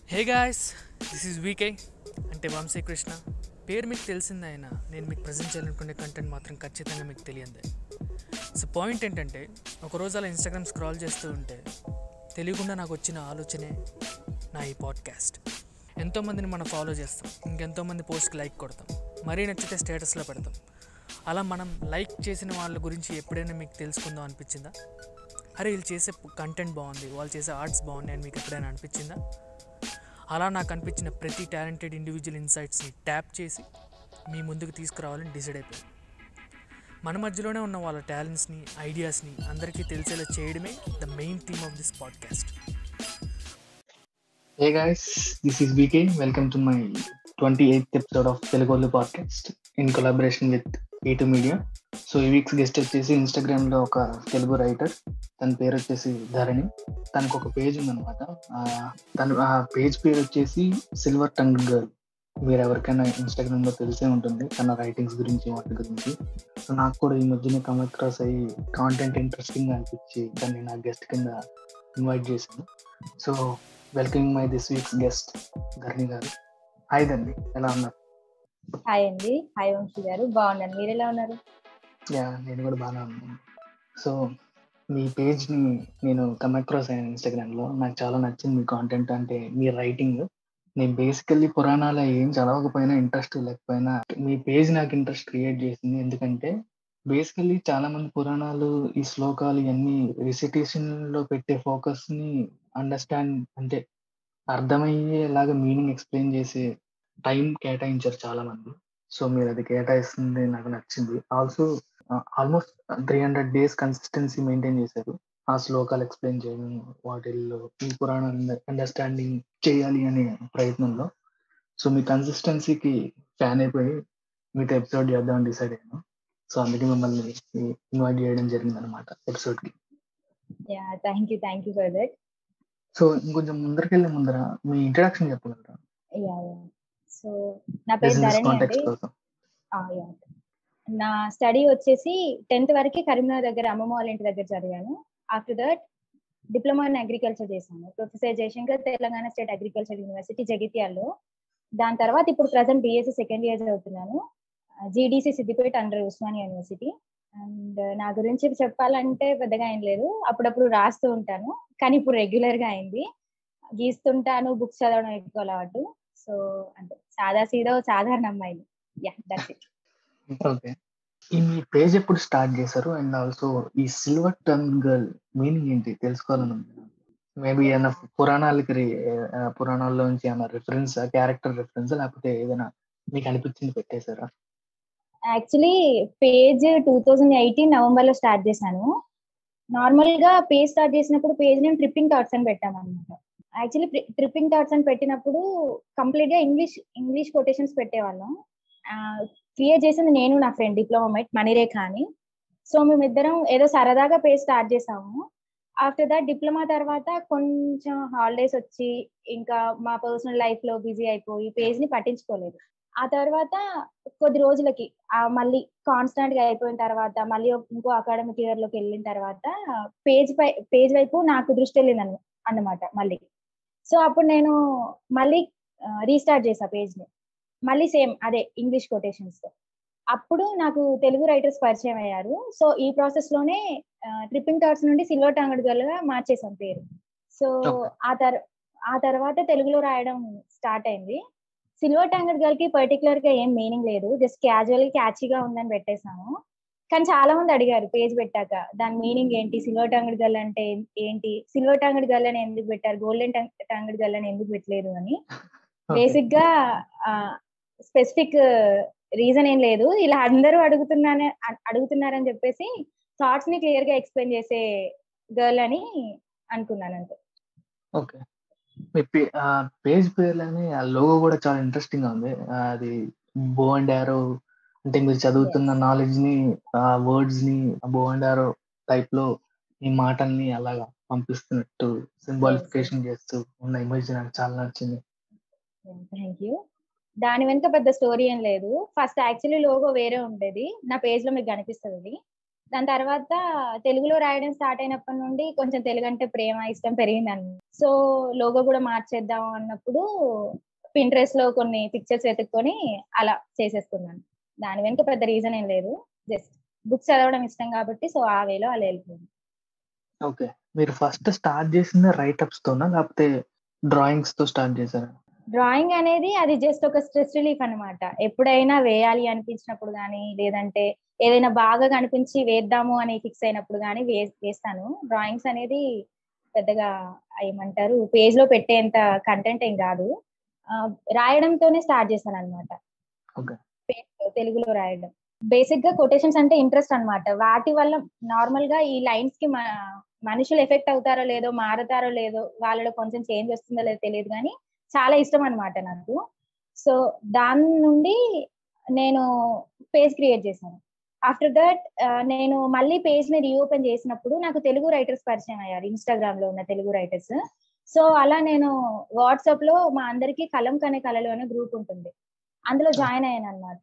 Hey guys this is VK అంటే వంశీ కృష్ణ పేరు మీకు తెలిసిందే అయినా నేను మీకు ప్రజెంట్ చేయాలనుకునే కంటెంట్ మాత్రం ఖచ్చితంగా మీకు తెలియదే సో పాయింట్ ఏంటంటే ఒకరోజు అలా ఇన్స్టాగ్రామ్ స్క్రాల్ చేస్తూ ఉంటే తెలియకుండా నాకు వచ్చిన ఆలోచనే నా ఈ పాడ్కాస్ట్ ఎంతోమందిని మనం ఫాలో చేస్తాం ఇంకెంతోమంది పోస్ట్కి లైక్ కొడతాం మరీ నచ్చితే స్టేటస్లో పెడతాం అలా మనం లైక్ చేసిన వాళ్ళ గురించి ఎప్పుడైనా మీకు తెలుసుకుందాం అనిపించిందా అరే వీళ్ళు చేసే కంటెంట్ బాగుంది వాళ్ళు చేసే ఆర్ట్స్ బాగున్నాయి అని మీకు ఎప్పుడైనా అనిపించిందా అలా నాకు అనిపించిన ప్రతి టాలెంటెడ్ ఇండివిజువల్ ఇన్సైట్స్ని ట్యాప్ చేసి మీ ముందుకు తీసుకురావాలని డిసైడ్ అయిపోయాను మన మధ్యలోనే ఉన్న వాళ్ళ టాలెంట్స్ని ఐడియాస్ని అందరికీ తెలిసేలా చేయడమే the main theme of this podcast Hey guys, this is BK. Welcome to my 28th episode of Telugu podcast in collaboration with A2 Media. So ఈ వీక్స్ గెస్ట్ వచ్చేసి ఇన్స్టాగ్రామ్ లో ఒక తెలుగు రైటర్ తన పేరు వచ్చేసి ధరణి తనకు ఒక పేజ్ ఉందన్నమాట ఆ, తన ఆ పేజ్ పేరు వచ్చేసి సిల్వర్ టంగ్ గర్ల్ మీరు ఎవరికైనా ఇన్స్టాగ్రామ్ లో తెలిసే ఉంటుంది తన రైటింగ్స్ గురించి వాటి గురించి సో నాకు కూడా ఈ మధ్యన కమ్ అక్రాస్ అయ్యి కాంటెంట్ ఇంట్రెస్టింగ్ అనిపించి దాన్ని నా గెస్ట్ కింద ఇన్వైట్ చేశాను so welcoming my this week's guest Dharani గారు హాయ్ ధరణి ఎలా ఉన్నారు హాయ్ అండి హాయ్ వంశీ గారు బాగున్నాను మీరు ఎలా ఉన్నారు యా నేను కూడా బాగానే ఉన్నాను సో మీ పేజ్ని నేను కమ్ అక్రాస్ అయ్యాను ఇన్స్టాగ్రామ్లో నాకు చాలా నచ్చింది మీ కాంటెంట్ అంటే మీ రైటింగ్ నేను బేసికల్లీ పురాణాలు ఏం చదవకపోయినా ఇంట్రెస్ట్ లేకపోయినా మీ పేజ్ నాకు ఇంట్రెస్ట్ క్రియేట్ చేసింది ఎందుకంటే బేసికల్లీ చాలా మంది పురాణాలు ఈ శ్లోకాలు ఇవన్నీ రిసిటేషన్ లో పెట్టే ఫోకస్ ని అండర్స్టాండ్ అంటే అర్థమయ్యేలాగా మీనింగ్ ఎక్స్ప్లెయిన్ చేసే టైం కేటాయించారు చాలా మంది సో మీరు అది కేటాయిస్తుంది నాకు నచ్చింది also almost three hundred days consistency maintain చేశారు ఆ శ్లోకాలు ఎక్స్ప్లెయిన్ చేయడం వాటిల్లో ఈ పురాణాన్ని అండర్స్టాండింగ్ చేయాలి అనే ప్రయత్నంలో సో మీ కన్సిస్టెన్సీకి ఫ్యాన్ అయిపోయి మీతో ఎపిసోడ్ చేద్దామని డిసైడ్ అయ్యాను సో అందుకే మిమ్మల్ని ఇన్వైట్ చేయడం జరిగింది అనమాట ఎపిసోడ్కి yeah thank you thank you for that so ఇంకొంచెం ముందరికెళ్ళే ముందర మీ ఇంట్రడక్షన్ చెప్పగలరా యా యా సో నా పేరు బిజినెస్ ధరణి అండి కాంటాక్ట్స్ కోసం ఆ, yeah. నా స్టడీ వచ్చేసి టెన్త్ వరకు కరీంనగర్ దగ్గర అమ్మమ్మ వాళ్ళ ఇంటి దగ్గర చదివాను after that diploma in agriculture చేశాను professor Jayashankar Telangana state agriculture university జగిత్యాల్లో దాని తర్వాత ఇప్పుడు ప్రజెంట్ బిఎస్సి సెకండ్ ఇయర్ చదువుతున్నాను GDC Siddipet under Osmania university and నా గురించి చెప్పాలంటే పెద్దగా ఏం లేదు అప్పుడప్పుడు రాస్తూ ఉంటాను కానీ ఇప్పుడు రెగ్యులర్ గా అయింది గీస్తుంటాను బుక్స్ చదవడం ఎక్కువ అలవాటు సో అంటే సాదా సీదా ఓ సాధారణ అమ్మాయిని యా దట్స్ ఇట్ ఓకే ఈ మీ పేజ్ ఎప్పుడు స్టార్ట్ చేశారు అండ్ ఆల్సో ఈ సిల్వర్ టర్న్ గర్ల్ మీనింగ్ ఏంటి తెలుసుకోవాలని ఉంది మేబీ ఏమైనా పురాణాలకి రి- ఆ, పురాణాల్లో నుంచి ఏమైనా రిఫరెన్స్ క్యారెక్టర్ రిఫరెన్స్ లేకపోతే ఏదైనా మీకు అనిపించింది పెట్టేశారా actually page two thousand eighteen November లో స్టార్ట్ చేశాను నార్మల్ గా పేజ్ స్టార్ట్ చేసినప్పుడు పేజ్ నేను ట్రిప్పింగ్ థాట్స్ అని పెట్టాను అనమాట యాక్చువల్లీ ట్రిప్పింగ్ థాట్స్ అని పెట్టినప్పుడు కంప్లీట్ గా ఇంగ్లీష్ ఇంగ్లీష్ కొటేషన్స్ పెట్టేవాళ్ళం క్రియేట్ చేసింది నేను నా ఫ్రెండ్ డిప్లొమా మేట్ మణిరేఖ అని సో మేమిద్దరం ఏదో సరదాగా పేజ్ స్టార్ట్ చేసాము ఆఫ్టర్ దట్ డిప్లొమా తర్వాత కొంచెం హాలిడేస్ వచ్చి ఇంకా మా పర్సనల్ లైఫ్ లో బిజీ అయిపోయి పేజ్ ని పట్టించుకోలేదు ఆ తర్వాత కొద్ది రోజులకి ఆ మళ్ళీ కాన్స్టాంట్ గా అయిపోయిన తర్వాత మళ్ళీ ఒక- ఇంకో అకాడమిక్ ఇయర్ లోకి వెళ్ళిన తర్వాత పేజ్ పై పేజ్ వైపు నాకు దృష్టి వెళ్ళింది అన్న- అన్నమాట మళ్ళీ సో అప్పుడు నేను మళ్ళీ రీస్టార్ట్ చేసా పేజ్ ని మళ్ళీ సేమ్ అదే ఇంగ్లీష్ కొటేషన్స్ తో అప్పుడు నాకు తెలుగు రైటర్స్ పరిచయం అయ్యారు సో ఈ ప్రాసెస్ లోనే ట్రిప్పింగ్ థాట్స్ నుండి సిల్వర్ టాంగడ్ గర్ల్ గా మార్చేసాం పేరు సో Okay. ఆ తర్ ఆ తర్వాత తెలుగులో రాయడం స్టార్ట్ అయింది సిల్వర్ టాంగర్ గర్ల్ కి పర్టికులర్ గా ఏం మీనింగ్ లేదు జస్ట్ క్యాజువల్ క్యాచీగా ఉందని పెట్టేసాము కానీ చాలా మంది అడిగారు పేజ్ పెట్టాక దాని మీనింగ్ ఏంటి సిల్వర్ టాంగడ్ గర్ల్ అంటే ఏం- ఏంటి సిల్వర్ టాంగడ్ గర్ల్ అని ఎందుకు పెట్టారు గోల్డెన్ టాంగడ్ గర్ల్ అని ఎందుకు పెట్టలేదు అని బేసిక్ గా స్పెసిఫిక్ రీజన్ ఏం లేదు ఇలా అందరూ అడుగుతున్నానే అ- అడుగుతున్నారని చెప్పేసి థాట్స్ ని క్లియర్ గా ఎక్స్ప్లెయిన్ చేసే గర్ల్ అని అనుకున్నాను అంతే ఓకే మీ పేజ్ పేర్లని ఆ లోగో కూడా చాలా ఇంట్రెస్టింగ్ గా ఉంది ఆ, అది బో అండ్ యారో అంటే మీరు చదువుతున్న నాలెడ్జ్ ని ఆ వర్డ్స్ ని బో అండ్ యారో టైప్ లో ఈ మాటల్ని అలాగా పంపిస్తున్నట్టు సింబాలిఫికేషన్ చేస్తూ ఉన్న ఇమేజ్ నాకు చాలా నచ్చింది థ్యాంక్ యూ దాని వెనుక పెద్ద స్టోరీ ఏం లేదు ఫస్ట్ యాక్చువల్లీ లోగో వేరే ఉండేది నా పేజ్ లో మీకు కనిపిస్తుంది దాని తర్వాత తెలుగులో రాయడం స్టార్ట్ అయినప్పటి నుండి కొంచెం తెలుగు అంటే ప్రేమ ఇష్టం పెరిగింది అన్నమాట సో లోగో కూడా మార్చేద్దాం అన్నప్పుడు పింట్రెస్ట్ లో కొన్ని పిక్చర్స్ వెతుక్కొని అలా చేసేసుకున్నాను దాని వెనుక పెద్ద రీజన్ ఏం లేదు జస్ట్ బుక్స్ చదవడం ఇష్టం కాబట్టి సో ఆ వేలో అలా వెళ్ళిపోయింది ఓకే మీరు ఫస్ట్ స్టార్ట్ చేసింది రైటప్స్ తోనా లేకపోతే డ్రాయింగ్స్ తో స్టార్ట్ చేశారా డ్రాయింగ్ అనేది అది జస్ట్ ఒక స్ట్రెస్ రిలీఫ్ అన్నమాట ఎప్పుడైనా వేయాలి అనిపించినప్పుడు కానీ లేదంటే ఏదైనా బాగా కనిపించి వేద్దాము అని ఫిక్స్ అయినప్పుడు కానీ వే వేస్తాను డ్రాయింగ్స్ అనేది పెద్దగా ఏమంటారు పేజ్ లో పెట్టేంత కంటెంట్ ఏం కాదు ఆ, రాయడంతోనే స్టార్ట్ చేశాను అనమాట Okay. తెలుగులో రాయడం బేసిక్ గా కొటేషన్స్ అంటే ఇంట్రెస్ట్ అన్నమాట వాటి వల్ల నార్మల్ గా ఈ లైన్స్ కి మ- మనుషులు ఎఫెక్ట్ అవుతారో లేదో మారతారో లేదో వాళ్ళలో కొంచెం చేంజ్ వస్తుందో లేదో తెలియదు కానీ చాలా ఇష్టం అన్నమాట నాకు సో దాని నుండి నేను పేజ్ క్రియేట్ చేశాను ఆఫ్టర్ దట్ నేను మళ్ళీ పేజ్ ని రీఓపెన్ చేసినప్పుడు నాకు తెలుగు రైటర్స్ పరిచయం అయ్యారు ఇన్స్టాగ్రామ్ లో ఉన్న తెలుగు రైటర్స్ సో అలా నేను వాట్సాప్ లో మా అందరికి కలం కనే కళలు అనే గ్రూప్ ఉంటుంది అందులో జాయిన్ అయ్యాను అనమాట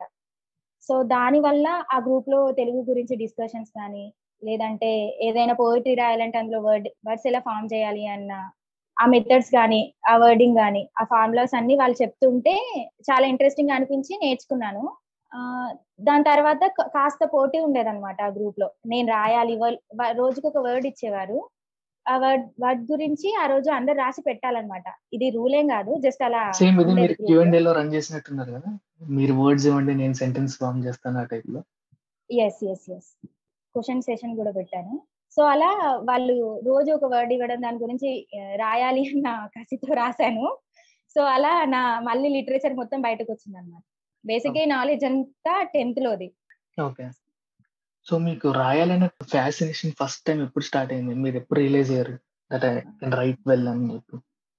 సో దాని వల్ల ఆ గ్రూప్ లో తెలుగు గురించి డిస్కషన్స్ కానీ లేదంటే ఏదైనా పోయిటరీ రాయాలంటే అందులో వర్డ్ వర్డ్స్ ఎలా ఫామ్ చేయాలి అన్న ఆ మెథడ్స్ కానీ ఆ వర్డింగ్ కానీ ఆ ఫార్ములాస్ అన్ని వాళ్ళు చెప్తుంటే చాలా ఇంట్రెస్టింగ్ అనిపించి నేర్చుకున్నాను ఆ, దాని తర్వాత కా- కాస్త పోటీ ఉండేదన్నమాట ఆ గ్రూప్ లో నేను రాయాలి వల్- వ- రోజుకు ఒక వర్డ్ ఇచ్చేవారు ఆ వర్డ్ వర్డ్ గురించి ఆ రోజు అందరు రాసి పెట్టాలన్నమాట ఇది రూల్ ఏం కాదు జస్ట్ అలా సేమ్ ఇది ఉండేది మీరు group క్యూ లో. అండ్ లో రన్ చేసినట్టున్నారు కదా మీరు వర్డ్స్ ఇవ్వండి నేను సెంటెన్స్ ఫామ్ చేస్తాను ఆ టైప్ లో yes yes yes question session కూడా పెట్టాను సో అలా వాళ్ళు రోజు ఒక వర్డ్ ఇవ్వడం దాని గురించి ఆ, రాయాలి అన్న కసితో రాశాను సో అలా నా మళ్ళీ లిటరేచర్ మొత్తం బయటకు వచ్చింది అనమాట బేసిక్ గా నాలెడ్జ్ అంతా టెన్త్ లోది ఓకే సో మీకు రాయాలనే ఫ్యాసినేషన్ ఫస్ట్ టైం ఎప్పుడు స్టార్ట్ అయింది మీరు ఎప్పుడు రియలైజ్ అయ్యారు that I can write well అని చెప్పి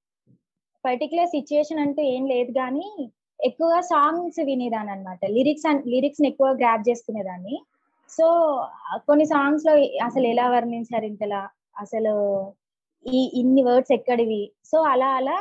పర్టికులర్ సిచ్యుయేషన్ అంటూ ఏం లేదు కానీ ఎక్కువగా సాంగ్స్ వినేదాన్ని అనమాట లిరిక్స్ లిరిక్స్ ని ఎక్కువ గ్రాప్ చేసుకునేదాన్ని సో కొన్ని సాంగ్స్ లో అసలు ఎలా వర్ణించారు ఇంతలా అసలు ఈ ఇన్ని వర్డ్స్ ఎక్కడివి సో అలా అలా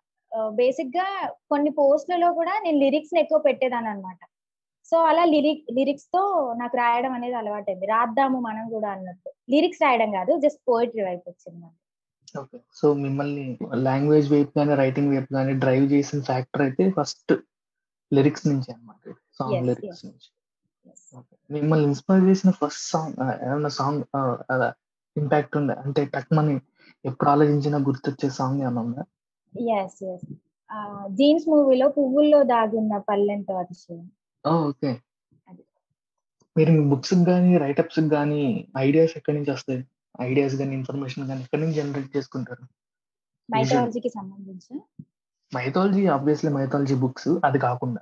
బేసిక్ గా కొన్ని పోస్ట్లలో కూడా నేను లిరిక్స్ ని ఎక్కువ పెట్టేదాన్ని అనమాట సో అలా లిరిక్ లిరిక్స్ తో నాకు రాయడం అనేది అలవాటైంది రాద్దాము మనం కూడా అన్నట్టు లిరిక్స్ రాయడం కాదు జస్ట్ పోయిటరీ వైపు వచ్చింది నాకు. ఓకే సో మిమ్మల్ని లాంగ్వేజ్ వైపు కానీ రైటింగ్ వైపు కానీ డ్రైవ్ చేసిన ఫ్యాక్టర్ అయితే ఫస్ట్ లిరిక్స్ నుంచి అనమాట సాంగ్ Yes, లిరిక్స్ yes. నుంచి Okay. మిమ్మల్ని ఇన్స్పైర్ చేసిన ఫస్ట్ సాంగ్ ఏమన్నా సాంగ్ అలా ఇంపాక్ట్ ఉందా అంటే టక్మని ఎప్పుడు ఆలోచించినా గుర్తొచ్చే సాంగ్ ఏమన్నా ఉందా ఎస్ ఎస్ జీన్స్ మూవీలో పువ్వుల్లో దాగున్న పల్లెంతో అతిశయం ఓకే అది. మీరు మీ బుక్స్ కానీ రైటప్స్ కానీ ఐడియాస్ ఎక్కడి నుంచి వస్తాయి ఐడియాస్ కానీ ఇన్ఫర్మేషన్ కానీ ఎక్కడి నుంచి జనరేట్ చేసుకుంటారు మైథాలజీకి సంబంధించి మైథాలజీ ఆబ్వియస్లీ మైథాలజీ బుక్స్ అది కాకుండా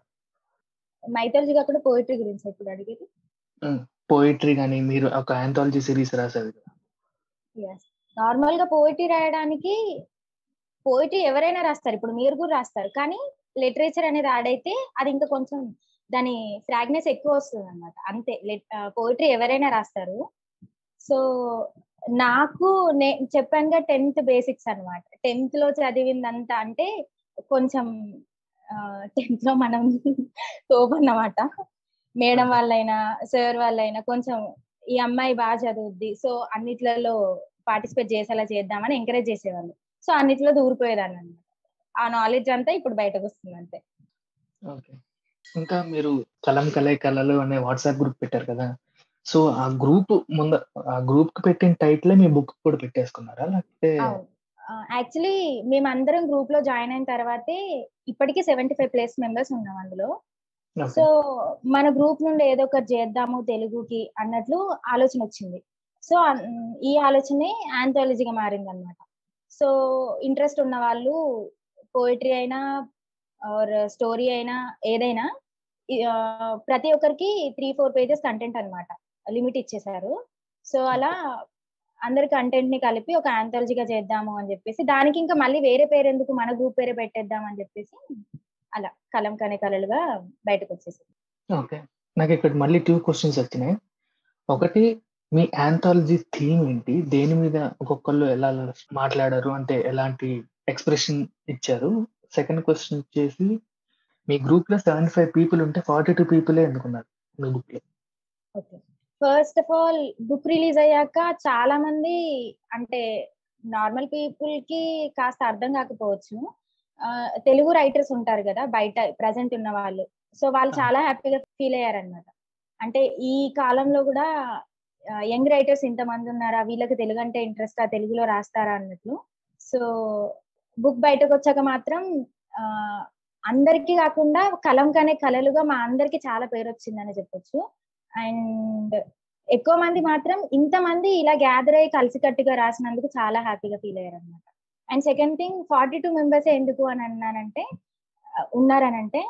మైథాలజీ కాకుండా పోయిటరీ గురించి ఇప్పుడు అడిగేది పోయిటరీ కానీ మీరు ఒక ఆంథాలజీ సిరీస్ రాసేది కదా ఎస్ నార్మల్ గా పోయిటరీ రాయడానికి పోయిటరీ ఎవరైనా రాస్తారు ఇప్పుడు మీరు కూడా రాస్తారు కానీ లిటరేచర్ అనేది యాడ్ అయితే అది ఇంకా కొంచెం దాని ఫ్రాగ్నెస్ ఎక్కువ వస్తుంది అనమాట అంతే పోయిటరీ ఎవరైనా రాస్తారు సో నాకు నేను చెప్పానుగా టెన్త్ బేసిక్స్ అన్నమాట టెన్త్ లో చదివిందంతా అంటే కొంచెం టెన్త్ లో మనం తోపు అన్నమాట మేడం Okay. వాళ్ళైనా సార్ వాళ్ళైనా కొంచెం ఈ అమ్మాయి బాగా చదువుద్ది సో అన్నిట్లలో పార్టిసిపేట్ చేసేలా చేద్దామని ఎంకరేజ్ చేసేవాళ్ళు సో అన్నిట్లో దూరిపోయేదాన్ని అనమాట ఆ నాలెడ్జ్ అంతా ఇప్పుడు బయటకు వస్తుంది అంతే ఓకే ఇంకా మీరు కలం కలే కళలు అనే వాట్సాప్ గ్రూప్ పెట్టారు కదా సో ఆ గ్రూప్ ముంద ఆ గ్రూప్ కి పెట్టిన టైటిల్ మీ బుక్ కూడా పెట్టేసుకున్నారా లేకపోతే అవును యాక్చువల్లీ మేమందరం గ్రూప్ లో జాయిన్ అయిన తర్వాతే ఇప్పటికీ సెవెంటీ ఫైవ్ ప్లేస్ మెంబర్స్ ఉన్నాం అందులో Okay. సో మన గ్రూప్ నుండి ఏదో ఒకటి చేద్దాము తెలుగుకి అన్నట్లు ఆలోచన వచ్చింది సో ఈ ఆలోచనే ఆంథాలజీగా మారింది అనమాట సో ఇంట్రెస్ట్ ఉన్న వాళ్ళు పోయిటరీ అయినా ఆర్ స్టోరీ అయినా ఏదైనా ఈ, ఆ, ప్రతి ఒక్కరికి త్రీ ఫోర్ పేజెస్ కంటెంట్ అన్నమాట లిమిట్ ఇచ్చేసారు సో అలా అందరి కంటెంట్ ని కలిపి ఒక ఆంథాలజీగా చేద్దాము అని చెప్పేసి దానికి ఇంకా మళ్ళీ వేరే పేరు ఎందుకు మన గ్రూప్ పేరే పెట్టేద్దాం అని చెప్పేసి అలా కలం కనే కలలుగా బయటకు వచ్చేసింది ఓకే నాకు ఇక్కడ మళ్ళీ టూ క్వశ్చన్స్ వచ్చినాయి ఒకటి మీ ఆంథాలజీ థీమ్ ఏంటి దేని మీద ఒక్కొక్కళ్ళు ఎలా మాట్లాడారు అంటే ఎలాంటి ఎక్స్ప్రెషన్ ఇచ్చారు సెకండ్ క్వశ్చన్ వచ్చేసి మీ గ్రూప్ లో సెవెంటీ ఫైవ్ పీపుల్ ఉంటే ఫార్టీ టూ పీపులే ఎందుకున్నారు మీ బుక్ లో okay first of all book release అయ్యాక చాలా మంది అంటే నార్మల్ పీపుల్ కి కాస్త అర్థం కాకపోవచ్చు ఆ, తెలుగు రైటర్స్ ఉంటారు కదా బయట ప్రజెంట్ ఉన్న వాళ్ళు సో వాళ్ళు ఆ. చాలా హ్యాపీగా ఫీల్ అయ్యారనమాట అంటే ఈ కాలంలో కూడా యంగ్ రైటర్స్ ఇంతమంది ఉన్నారా వీళ్ళకి తెలుగు అంటే ఇంట్రెస్ట్ ఆ తెలుగులో రాస్తారా అన్నట్లు సో బుక్ బయటకు వచ్చాక మాత్రం ఆ అందరికీ కాకుండా కలం కనే కళలుగా మా అందరికి చాలా పేరు వచ్చిందని చెప్పొచ్చు అండ్ ఎక్కువ మంది మాత్రం ఇంతమంది ఇలా గ్యాదర్ అయ్యి కలిసికట్టుగా రాసినందుకు చాలా హ్యాపీగా ఫీల్ అయ్యారు అనమాట and second thing forty two members ఎందుకు అని అన్నానంటే ఆ, ఉన్నారనంటే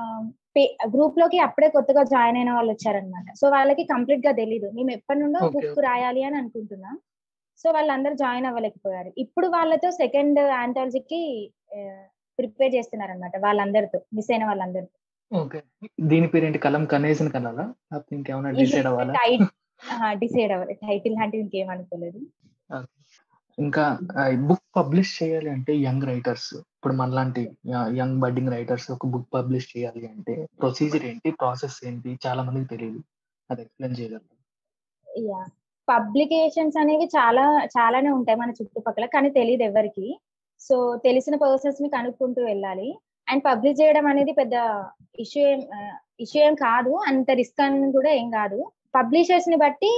గ్రూప్ లోకి అప్పుడే కొత్తగా జాయిన్ అయిన వాళ్ళు వచ్చారనమాట సో వాళ్ళకి కంప్లీట్ గా తెలీదు మేము ఎప్పటి నుండో Okay, బుక్ రాయాలి అని అనుకుంటున్నాం సో వాళ్ళందరూ జాయిన్ అవ్వలేకపోయారు ఇప్పుడు వాళ్ళతో సెకండ్ ఆంథాలజీకి ప్రిపేర్ చేస్తున్నారు అనమాట వాళ్ళందరితో మిస్ అయిన వాళ్ళందరితో ఓకే దీని పేరు ఏంటి కలం కనేసిన కలరా లేకపోతే ఇంకేమైనా డిసైడ్ అవ్వాలా డిసైడ్ అవ్వాలి టైటిల్ లాంటివి ఇంకేం అనుకోలేదు ఇంకా బుక్ పబ్లిష్ చేయాలి అంటే యంగ్ రైటర్స్ ఇప్పుడు మనలాంటి యంగ్ బడ్డింగ్ రైటర్స్ ఒక బుక్ పబ్లిష్ చేయాలి అంటే ప్రొసీజర్ ఏంటి ప్రాసెస్ ఏంటి చాలా మందికి తెలియదు అది ఎక్స్ప్లెయిన్ చేయగలరు యా పబ్లికేషన్స్ అనేవి చాలా చాలానే ఉంటాయి మన చుట్టుపక్కల కానీ తెలియదు ఎవరికి సో తెలిసిన పర్సన్స్ ని కనుక్కుంటూ వెళ్ళాలి అండ్ పబ్లిష్ చేయడం అనేది పెద్ద ఇష్యూ ఏం ఇష్యూ ఏం కాదు అంత రిస్క్ అని కూడా ఏం కాదు పబ్లిషర్స్ ని బట్టి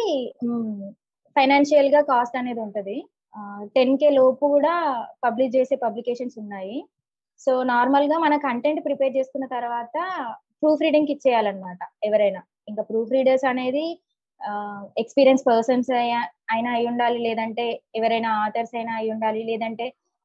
ఫైనాన్షియల్ గా కాస్ట్ అనేది ఉంటది టెన్ కే లోపు కూడా పబ్లిష్ చేసే పబ్లికేషన్స్ ఉన్నాయి సో నార్మల్ గా మన కంటెంట్ ప్రిపేర్ చేసుకున్న తర్వాత ప్రూఫ్ రీడింగ్ ఇచ్చేయాలన్నమాట ఎవరైనా ఇంకా ప్రూఫ్ రీడర్స్ అనేది ఎక్స్పీరియన్స్ పర్సన్స్ అయినా అయి ఉండాలి లేదంటే ఎవరైనా ఆథర్స్ అయినా అయి ఉండాలి లేదంటే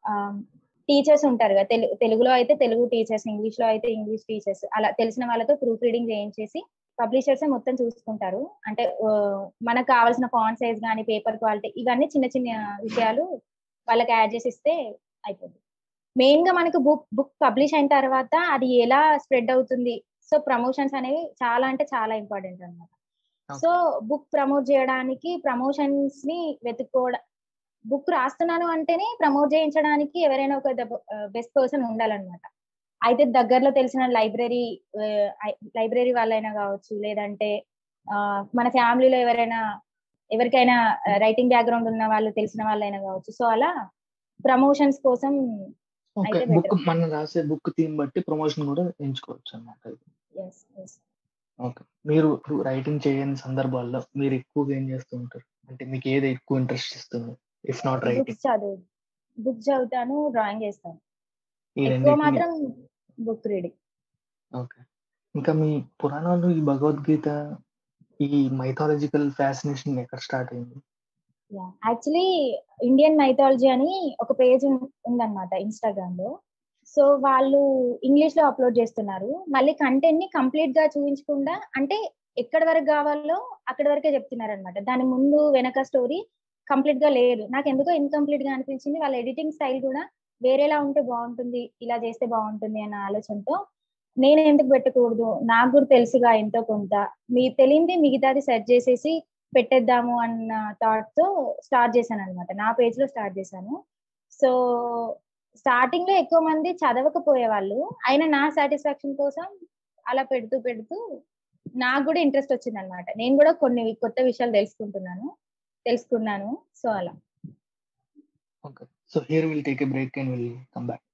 టీచర్స్ ఉంటారు కదా తెలుగు తెలుగులో అయితే తెలుగు టీచర్స్ ఇంగ్లీష్ లో అయితే ఇంగ్లీష్ టీచర్స్ అలా తెలిసిన వాళ్ళతో ప్రూఫ్ రీడింగ్ చేయించేసి పబ్లిషర్స్ మొత్తం చూసుకుంటారు అంటే ఆ, మనకు కావాల్సిన ఫాంట్ సైజ్ కానీ పేపర్ క్వాలిటీ ఇవన్నీ చిన్న చిన్న విషయాలు వాళ్ళకి యాడ్ చేసి ఇస్తే అయిపోతుంది మెయిన్ గా మనకు బుక్ బుక్ పబ్లిష్ అయిన తర్వాత అది ఎలా స్ప్రెడ్ అవుతుంది సో ప్రమోషన్స్ అనేవి చాలా అంటే చాలా ఇంపార్టెంట్ అన్నమాట సో బుక్ ప్రమోట్ చేయడానికి ప్రమోషన్స్ ని వెతుక్కోవడం బుక్ రాస్తున్నాను అంటేనే ప్రమోట్ చేయించడానికి ఎవరైనా ఒక బెస్ట్ పర్సన్ ఉండాలన్నమాట అయితే దగ్గరలో తెలిసిన లైబ్రరీ లైబ్రరీ వాళ్ళైనా కావచ్చు లేదంటే ఆ, మన ఫ్యామిలీలో ఎవరైనా ఎవరికైనా రైటింగ్ బ్యాక్గ్రౌండ్ ఉన్న వాళ్ళు తెలిసిన వాళ్ళైనా కావచ్చు సో అలా ప్రమోషన్స్ కోసం ఓకే అయితే బుక్ better. మనం రాసే బుక్ థీమ్ బట్టి ప్రమోషన్ కూడా ఎంచుకోవచ్చు అన్నమాట ఎస్ ఎస్ ఓకే మీరు రైటింగ్ చేయని సందర్భాల్లో మీరు ఎక్కువగా ఏం చేస్తూ ఉంటారు అంటే మీకు ఏది ఎక్కువ ఇంట్రెస్ట్ ఇస్తుంది ఇఫ్ నాట్ రైటింగ్ బుక్స్ చదువు బుక్ చదువుతాను డ్రాయింగ్ చేస్తాను ఈ ఎక్కువ రెండింటిని మాత్రం బుక్ రీడింగ్ ఓకే ఇంకా మీ పురాణాలు ఈ భగవద్గీత ఈ మైథాలజికల్ ఫ్యాసినేషన్ ఎక్కడ స్టార్ట్ అయింది యాక్చువల్లీ ఇండియన్ మైథాలజీ అని ఒక పేజ్ ఉందన్నమాట ఇన్స్టాగ్రామ్ లో సో వాళ్ళు ఇంగ్లీష్ లో అప్లోడ్ చేస్తున్నారు మళ్ళీ కంటెంట్ ని కంప్లీట్ గా చూపించకుండా అంటే ఎక్కడి వరకు కావాలో అక్కడి వరకే చెప్తున్నారు అనమాట దాని ముందు వెనక స్టోరీ కంప్లీట్ గా లేదు నాకు ఎందుకో ఇన్కంప్లీట్ గా అనిపించింది వాళ్ళ ఎడిటింగ్ స్టైల్ కూడా వేరేలా ఉంటే బాగుంటుంది ఇలా చేస్తే బాగుంటుంది అన్న ఆలోచనతో నేను ఎందుకు పెట్టకూడదు నాకు కూడా తెలుసుగా ఎంతో కొంత మీ తెలియంది మిగతాది సెర్చ్ చేసేసి పెట్టేద్దాము అన్న థాట్ తో స్టార్ట్ చేశాను అనమాట నా పేజ్ లో స్టార్ట్ చేశాను సో స్టార్టింగ్ లో ఎక్కువ మంది చదవకపోయే వాళ్ళు అయినా నా సాటిస్ఫాక్షన్ కోసం అలా పెడుతూ పెడుతూ నాకు కూడా ఇంట్రెస్ట్ వచ్చింది అనమాట నేను కూడా కొన్ని కొత్త విషయాలు తెలుసుకుంటున్నాను తెలుసుకున్నాను సో అలా okay so here will take a break and will come back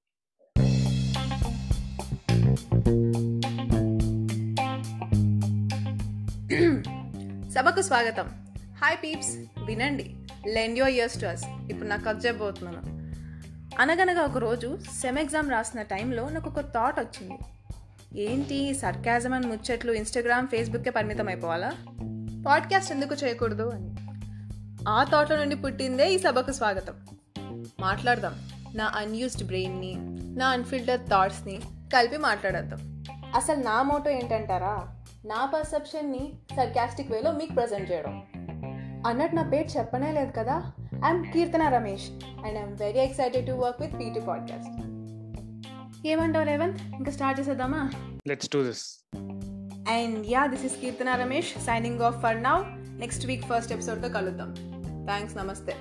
సభకు స్వాగతం హాయ్ పీప్స్ వినండి lend your ears to us ఇప్పుడు నాకు కథ చెప్పబోతున్నాను అనగనగా ఒక రోజు సెమ్ ఎగ్జామ్ రాసిన టైంలో నాకు ఒక థాట్ వచ్చింది ఏంటి సర్కాజం అని ముచ్చట్లు ఇన్స్టాగ్రామ్ ఫేస్బుక్కే పరిమితం అయిపోవాలా పాడ్కాస్ట్ ఎందుకు చేయకూడదు అని ఆ థాట్లో నుండి పుట్టిందే ఈ సభకు స్వాగతం మాట్లాడదాం నా అన్యూస్డ్ బ్రెయిన్ని నా అన్ఫిల్టర్డ్ థాట్స్ని కలిపి మాట్లాడేద్దాం అసలు నా మోటో ఏంటంటారా నా పర్సెప్షన్ని సర్కాస్టిక్ వేలో మీకు ప్రజెంట్ చేయడం అన్నట్టు నా పేరు చెప్పనే లేదు కదా I'm Keerthana Ramesh and I'm very excited to work with PT podcast ఏమంటావు రేవంత్ ఇంకా స్టార్ట్ చేసేద్దామా let's do this and yeah this is Keerthana Ramesh signing off for now next week first ఎపిసోడ్తో కలుద్దాం థ్యాంక్స్ నమస్తే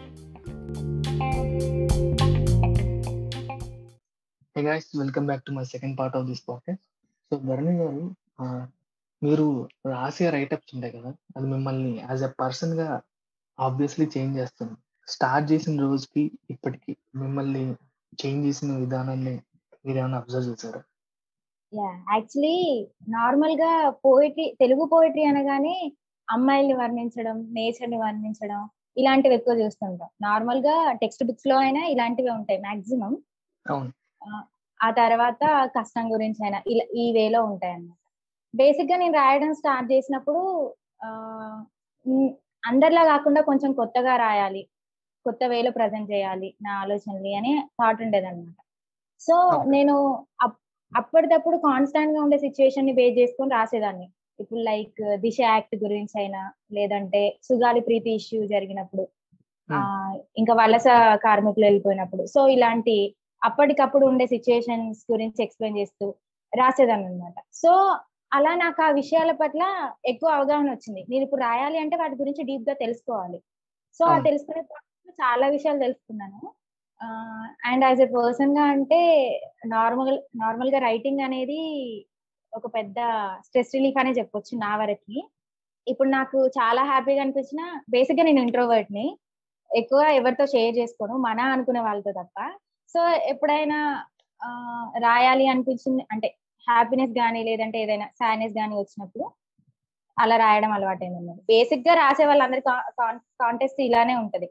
hey guys welcome back to my second part of this podcast so Dharani గారు ఆ, మీరు రాసే రైటప్స్ ఉంటాయి కదా! అది మిమ్మల్ని యాస్ ఎ పర్సన్‌గా ఆబ్వియస్‌లీ చేంజ్ చేస్తుంది. స్టార్ట్ చేసిన రోజుకి ఇప్పటికి మిమ్మల్ని చేంజ్ చేసిన విధానాన్ని మీరేమన్నా అబ్జర్వ్ చేసారా? యాహ్! యాక్చువల్లీ నార్మల్‌గా పోయెట్రీ తెలుగు పోయెట్రీ అనగానే అమ్మాయిల్ని వర్ణించడం, నేచర్‌ని వర్ణించడం ఇలాంటివి ఎక్కువ చూస్తుంటాం. నార్మల్‌గా టెక్స్ట్ బుక్స్‌లో అయినా ఇలాంటివే ఉంటాయి మాక్సిమం. అవును. ఆహ్, ఆ తర్వాత కష్టం గురించైనా ఇలా ఈ వేలో ఉంటాయన్నమాట. బేసిక్‌గా నేను రాయడం స్టార్ట్ చేసినప్పుడు ఆహ్, హ్మ్. అందరిలా కాకుండా కొంచెం కొత్తగా రాయాలి. కొత్త వేలో ప్రెజెంట్ చేయాలి నా ఆలోచనని అని థాట్ ఉండేదన్నమాట. So, okay. నేను అప్ అప్పటిదప్పుడు కాన్‌స్టాంట్‌గా ఉండే సిట్యుయేషన్‌ని బేస్ చేసుకొని రాసేదాన్ని. ఇప్పుడు లైక్ 'దిశ' యాక్ట్ గురించైనా, లేదంటే 'సుగాలి ప్రీతి' ఇష్యూ జరిగినప్పుడు, హ్మ్. ఆహ్, ఇంకా వలస కార్మికులు వెళ్ళిపోయినప్పుడు. సో, ఇలాంటి అప్పటికప్పుడు ఉండే సిట్యుయేషన్స్ గురించి ఎక్స్‌ప్లెయిన్ చేస్తూ రాసేదాన్ననమాట. సో, అలా నాకు ఆ విషయాల పట్ల ఎక్కువ అవగాహన వచ్చింది. నేనిప్పుడు రాయాలి అంటే వాటి గురించి డీప్‌గా తెలుసుకోవాలి. సో, ఆ అవును. తెలుసుకునే ప్రాసెస్‌లో చాలా విషయాలు తెలుసుకున్నాను. ఆహ్, అండ్ యాస్ ఎ పర్సన్‌గా అంటే నార్మల్ నార్మల్‌గా రైటింగ్ అనేది ఒక పెద్ద స్ట్రెస్ రిలీఫ్ అనే చెప్పొచ్చు నా వరకి. ఇప్పుడు నాకు చాలా హ్యాపీగా అనిపించిన బేసిక్‌గా నేను ఇంట్రోవర్ట్‌ని. ఎక్కువ ఎవరితో షేర్ చేసుకోను. మన అనుకునే వాళ్ళతో తప్ప. సో, ఎప్పుడైనా ఆహ్, రాయాలి అనిపించింది అంటే హ్యాపీనెస్ గాని, లేదంటే ఏదైనా సాడ్‌నెస్ గాని వచ్చినప్పుడు అలా రాయడం అలవాటయిందన్నమాట. బేసిక్‌గా రాసే వాళ్ళందరి కా కాన్ కాంటెక్స్ట్ ఇలానే ఉంటది.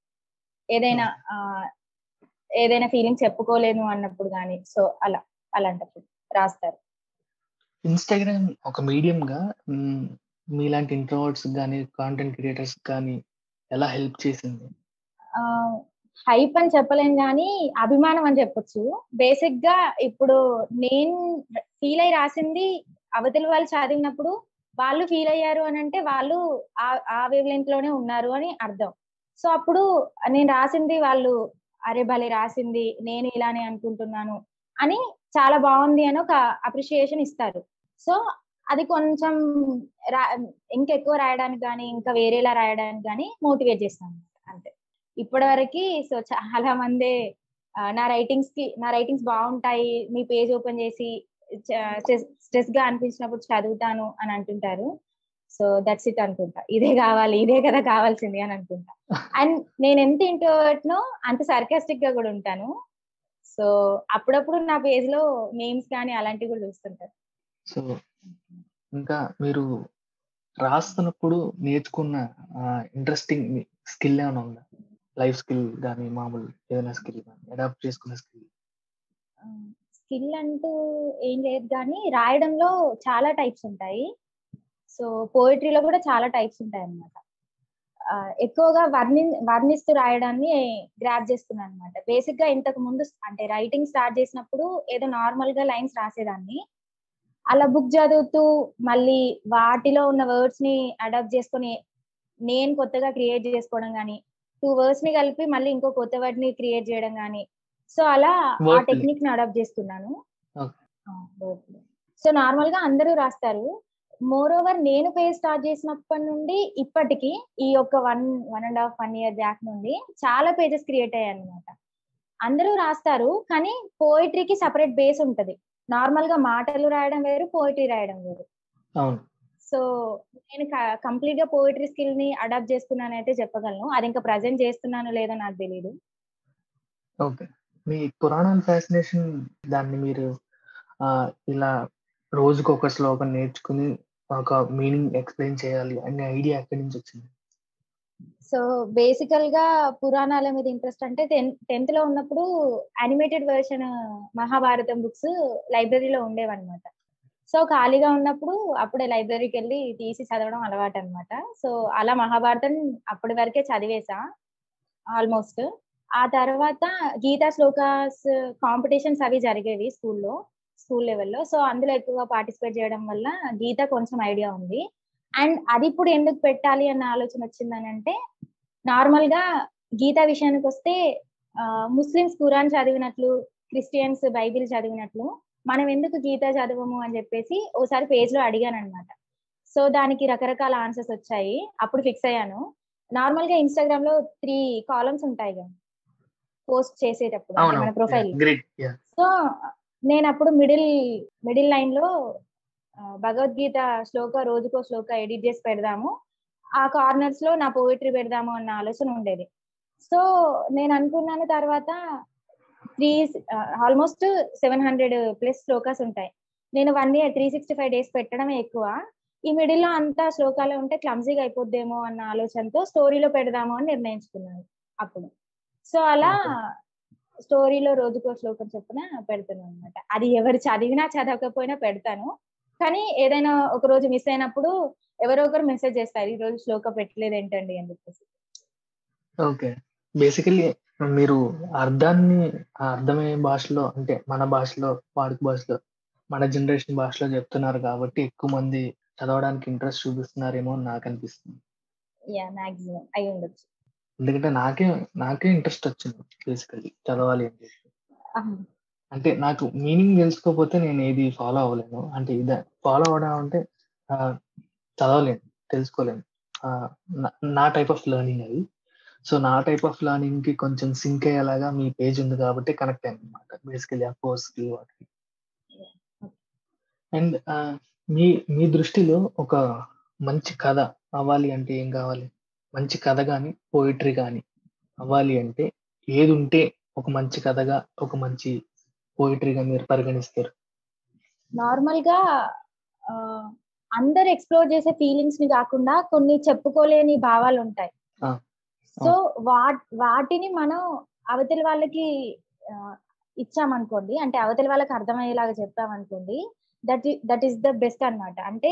ఏదైనా హ్మ్. ఆహ్, ఏదైనా ఫీలింగ్ చెప్పుకోలేను అన్నప్పుడు గాని, సో, అలా అలాంటప్పుడు రాస్తారు. ఇన్‌స్టాగ్రామ్ ఒక మీడియంగా హ్మ్. మీలాంటి ఇంట్రోవర్ట్స్‌కి గాని, కాంటెంట్ క్రియేటర్స్‌కి గాని ఎలా హెల్ప్ చేసింది? ఆహ్, హైప్ అని చెప్పలేను గానీ, అభిమానం అని చెప్పొచ్చు. బేసిక్‌గా ఇప్పుడు నేను ఫీల్ అయ్యి రాసింది అవతలి వాళ్ళు చదివినప్పుడు వాళ్ళు ఫీల్ అయ్యారు అనంటే వాళ్ళు ఆ ఆ వేవ్ లెంగ్త్‌లోనే ఉన్నారు అని అర్థం. సో, అప్పుడు నేను రాసింది వాళ్ళు అరే భలే రాసింది! నేను ఇలానే అనుకుంటున్నాను అని చాలా బావుంది అని ఒక అప్రిషియేషన్ ఇస్తారు. సో, అది కొంచెం రా ఇంకెక్కువ రాయడానికి గాని, ఇంకా వేరేలా రాయడానికి గాని మోటివేట్ చేస్తానన్నమాట అంతే. ఇప్పటి వరకి సో, చాలా మందే ఆహ్, నా రైటింగ్స్‌కి నా రైటింగ్స్ బావుంటాయి. మీ పేజ్ ఓపెన్ చేసి చ స్ట్రెస్ స్ట్రెస్‌గా అనిపించినప్పుడు చదువుతాను అని అంటుంటారు. సో, దట్స్ ఇట్ అనుకుంటా. ఇదే కావాలి. ఇదే కదా కావాల్సింది అని అనుకుంటా. అండ్ నేను ఎంత ఇంట్రోవర్ట్‌నో అంత సర్కాస్టిక్‌గా కూడా ఉంటాను. సో, అప్పుడప్పుడు నా పేజ్‌లో మీమ్స్ కానీ అలాంటివి కూడా చూస్తుంటారు. సో, ఇంకా మీరు రాస్తున్నప్పుడు నేర్చుకున్న ఆహ్, ఇంట్రెస్టింగ్ స్కిల్ ఏమైనా ఉందా? లైఫ్ స్కిల్ గాని, మామూలు ఏదైనా స్కిల్ గాని, అడాప్ట్ చేసుకునే స్కిల్? ఆహ్, స్కిల్ అంటూ ఏం లేదు గానీ, రాయడంలో చాలా టైప్స్ ఉంటాయి. సో, పోయెట్రీలో కూడా చాలా టైప్స్ ఉంటాయన్నమాట. ఆహ్, ఎక్కువగా వర్ణిం వర్ణిస్తూ రాయడాన్ని గ్రాబ్ చేసుకున్నానన్నమాట. బేసిక్‌గా ఇంతకు ముందు అంటే రైటింగ్ స్టార్ట్ చేసినప్పుడు ఏదో నార్మల్‌గా లైన్స్ రాసేదాన్ని. అలా బుక్ చదువుతూ మళ్ళీ వాటిలో ఉన్న వర్డ్స్‌ని అడాప్ట్ చేసుకొని, నేను కొత్తగా క్రియేట్ చేసుకోవడం గాని, 2 వర్డ్స్‌ని కలిపి మళ్ళీ ఇంకో కొత్త వర్డ్‌ని క్రియేట్ చేయడం గాని, సో, అలా ఆ వర్డ్ ప్లే. టెక్నిక్‌ని అడాప్ట్ చేసుకున్నాను. ఓకే. ఆ! Word play. సో, నార్మల్‌గా అందరూ రాస్తారు. మోర్ ఓవర్ నేను పేజ్ స్టార్ట్ చేసినప్పటి నుండి ఇప్పటికి ఈ యొక్క 1, 1 ½ 1 ఇయర్ బ్యాక్ నుండి చాలా పేజెస్ క్రియేట్ అయ్యాయన్నమాట. అందరూ రాస్తారు. కానీ పోయెట్రీకి సెపరేట్ బేస్ ఉంటది. నార్మల్‌గా మాటలు రాయడం వేరు, పోయెట్రీ రాయడం వేరు. అవును. సో, నేను క కంప్లీట్‌గా పోయెట్రీ స్కిల్‌ని అడాప్ట్ చేసుకున్నానైతే చెప్పగలను. అది ఇంకా ప్రెజెంట్ చేస్తున్నానో లేదో నాకు తెలీదు. ఓకే. మీ పురాణాల ఫ్యాసినేషన్ దాన్ని మీరు ఆహ్, ఇలా రోజుకొక శ్లోకం నేర్చుకొని, ఒక మీనింగ్ ఎక్స్‌ప్లెయిన్ చేయాలి అనే ఐడియా ఎక్కడి నుంచి వచ్చింది? సో, బేసికల్‌గా పురాణాల మీద ఇంట్రెస్ట్ అంటే టెన్ 10థ్‌లో ఉన్నప్పుడు యానిమేటెడ్ వెర్షన్ మహాభారతం బుక్స్ లైబ్రరీలో ఉండేవన్నమాట. సో, ఖాళీగా ఉన్నప్పుడు అప్పుడే లైబ్రరీకెళ్ళి తీసి చదవడం అలవాటన్నమాట. సో, అలా మహాభారతం అప్పటి వరకే చదివేసా ఆల్‌మోస్ట్. ఆ తర్వాత గీతా శ్లోకాస్ కాంపిటీషన్స్ అవి జరిగేవి స్కూల్‌లో. స్కూల్ లెవెల్‌లో. సో, అందులో ఎక్కువగా పార్టిసిపేట్ చేయడం వల్ల గీత కొంచెం ఐడియా ఉంది. అండ్ అది ఇప్పుడు ఎందుకు పెట్టాలి అన్న ఆలోచన వచ్చిందనంటే, నార్మల్‌గా గీత విషయానికొస్తే ఆహ్, ముస్లిమ్స్ ఖురాన్ చదివినట్లు, క్రిస్టియన్స్ బైబిల్ చదివినట్లు, మనం ఎందుకు గీత చదవము అని చెప్పేసి ఓసారి పేజ్‌లో అడిగానన్నమాట. సో, దానికి రకరకాల ఆన్సర్స్ వచ్చాయి. అప్పుడు ఫిక్స్ అయ్యాను. నార్మల్‌గా ఇన్‌స్టాగ్రామ్‌లో 3 కాలమ్స్ ఉంటాయిగా. పోస్ట్ చేసేటప్పుడు అంటే మన అవునవును. Yeah! Profile. Great. Yeah! So, నేనప్పుడు మిడిల్ మిడిల్ లైన్‌లో ఆ, భగవద్గీత శ్లోక రోజుకో శ్లోక ఎడిట్ చేసి పెడదాము ఆ కార్నర్స్ లో నా పోయిటరీ పెడదాము అన్న ఆలోచన ఉండేది సో నేను అనుకున్నాను తర్వాత three almost seven hundred plus shlokas ఉంటాయి నేను one year three sixty five days పెట్టడమే ఎక్కువ ఈ మిడిల్ లో అంతా శ్లోకాలు ఉంటే క్లమ్జీగా అయిపోద్దేమో అన్న ఆలోచనతో స్టోరీలో పెడదాము అని నిర్ణయించుకున్నాను అప్పుడు సో అలా స్టోరీలో రోజుకో శ్లోకం చొప్పున పెడతాను అనమాట అది ఎవరు చదివినా చదవకపోయినా పెడతాను కానీ ఏదైనా ఒక రోజు మిస్ అయినప్పుడు ఎవరో ఒకరు మెసేజ్ చేస్తారు ఈ రోజు శ్లోక పెట్టలేదు ఏంటండి అని చెప్పేసి ఓకే బేసికలీ మీరు అర్థాన్ని ఆ అర్థమయ్యే భాషలో అంటే మన భాషలో వాడుక భాషలో మన జనరేషన్ భాషలో చెప్తున్నారు కాబట్టి ఎక్కువ మంది చదవడానికి ఇంట్రెస్ట్ చూపిస్తున్నారేమో అని నాకు అనిపిస్తుంది యా మాక్సిమం అయి ఉండొచ్చు ఎందుకంటే నాకే నాకే ఇంట్రెస్ట్ వచ్చింది బేసికలీ చదవాలి అని చెప్పి ఆహా. అంటే నాకు మీనింగ్ తెలుసుకోకపోతే నేను ఏది ఫాలో అవ్వలేను అంటే ఇదే ఫాలో అవడం అంటే ఆ, చదవలేను తెలుసుకోలేను ఆ, నా- నా టైప్ ఆఫ్ లెర్నింగ్ అది సో నా టైప్ ఆఫ్ లెర్నింగ్ కి కొంచెం సింక్ అయ్యేలాగా మీ పేజ్ ఉంది కాబట్టి కనెక్ట్ అయింది అనమాట బేసికలీ ఆ కోర్స్ కి వాటికి అండ్ మీ మీ దృష్టిలో ఒక మంచి కథ అవ్వాలి అంటే ఏం కావాలి మంచి కథ కానీ పోయిటరీ కానీ అవ్వాలి అంటే ఏది ఉంటే ఒక మంచి కథగా ఒక మంచి పోయిటరీగా మీరు పరిగణిస్తారు నార్మల్ గా ఆ, అందరు ఎక్స్ప్లోర్ చేసే ఫీలింగ్స్ ని కాకుండా కొన్ని చెప్పుకోలేని భావాలు ఉంటాయి ఆ, సో వా వాటిని మనం అవతలి వాళ్ళకి ఆ, ఇచ్చామనుకోండి అంటే అవతలి వాళ్ళకి అర్థమయ్యేలాగా చెప్పామనుకోండి that that is the best అన్నమాట అంటే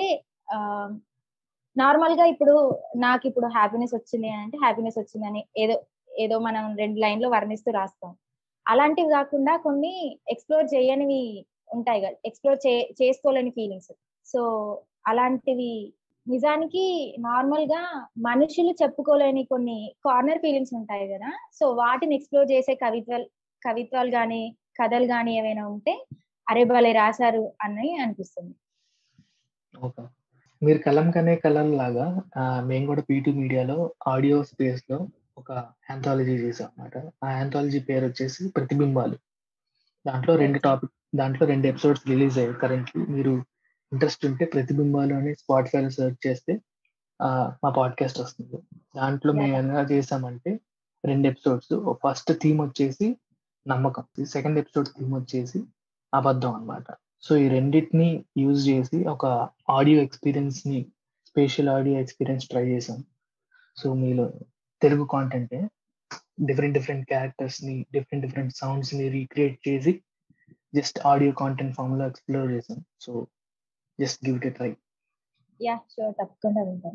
నార్మల్ గా ఇప్పుడు నాకు ఇప్పుడు హ్యాపీనెస్ వచ్చింది అని అంటే హ్యాపీనెస్ వచ్చిందని ఏదో ఏదో మనం రెండు లైన్ లో వర్ణిస్తూ రాస్తాం అలాంటివి కాకుండా కొన్ని ఎక్స్ప్లోర్ చేయనివి ఉంటాయి కదా ఎక్స్ప్లోర్ చే చేసుకోలేని ఫీలింగ్స్ సో అలాంటివి నిజానికి నార్మల్ గా మనుషులు చెప్పుకోలేని కొన్ని కార్నర్ ఫీలింగ్స్ ఉంటాయి కదా సో వాటిని ఎక్స్ప్లోర్ చేసే కవిత్వాలు కవిత్వాలు గాని కథలు గాని ఏమైనా ఉంటే అరే భలే రాశారు అని అనిపిస్తుంది ఓకే మీరు కలం కనే కలం లాగా ఆ, మేము కూడా పీటీ మీడియాలో ఆడియో స్పేస్ లో ఒక యాంథాలజీ చేసాం అన్నమాట ఆ యాంథాలజీ పేరు వచ్చేసి ప్రతిబింబాలు దాంట్లో రెండు టాపిక్ దాంట్లో రెండు ఎపిసోడ్స్ రిలీజ్ అయ్యాయి కరెంట్లీ మీరు ఇంట్రెస్ట్ ఉంటే ప్రతిబింబాలు అని స్పాటిఫైలో సెర్చ్ చేస్తే ఆ, మా పాడ్కాస్ట్ వస్తుంది దాంట్లో మేము ఎలా చేసామంటే రెండు ఎపిసోడ్స్ ఫస్ట్ థీమ్ వచ్చేసి నమ్మకం సెకండ్ ఎపిసోడ్ థీమ్ వచ్చేసి అబద్ధం అన్నమాట సో ఈ రెండింటిని యూజ్ చేసి ఒక ఆడియో ఎక్స్పీరియన్స్ ని స్పేషల్ ఆడియో ఎక్స్పీరియన్స్ ట్రై చేసాం సో మీలో Telugu content different different characters ని డిఫరెంట్ డిఫరెంట్ సౌండ్స్ ని రీక్రియేట్ చేసి జస్ట్ ఆడియో కాంటెంట్ ఫామ్ లో ఎక్స్ప్లోర్ చేసాం so just give it try yeah sure తప్పకుండా వింటాను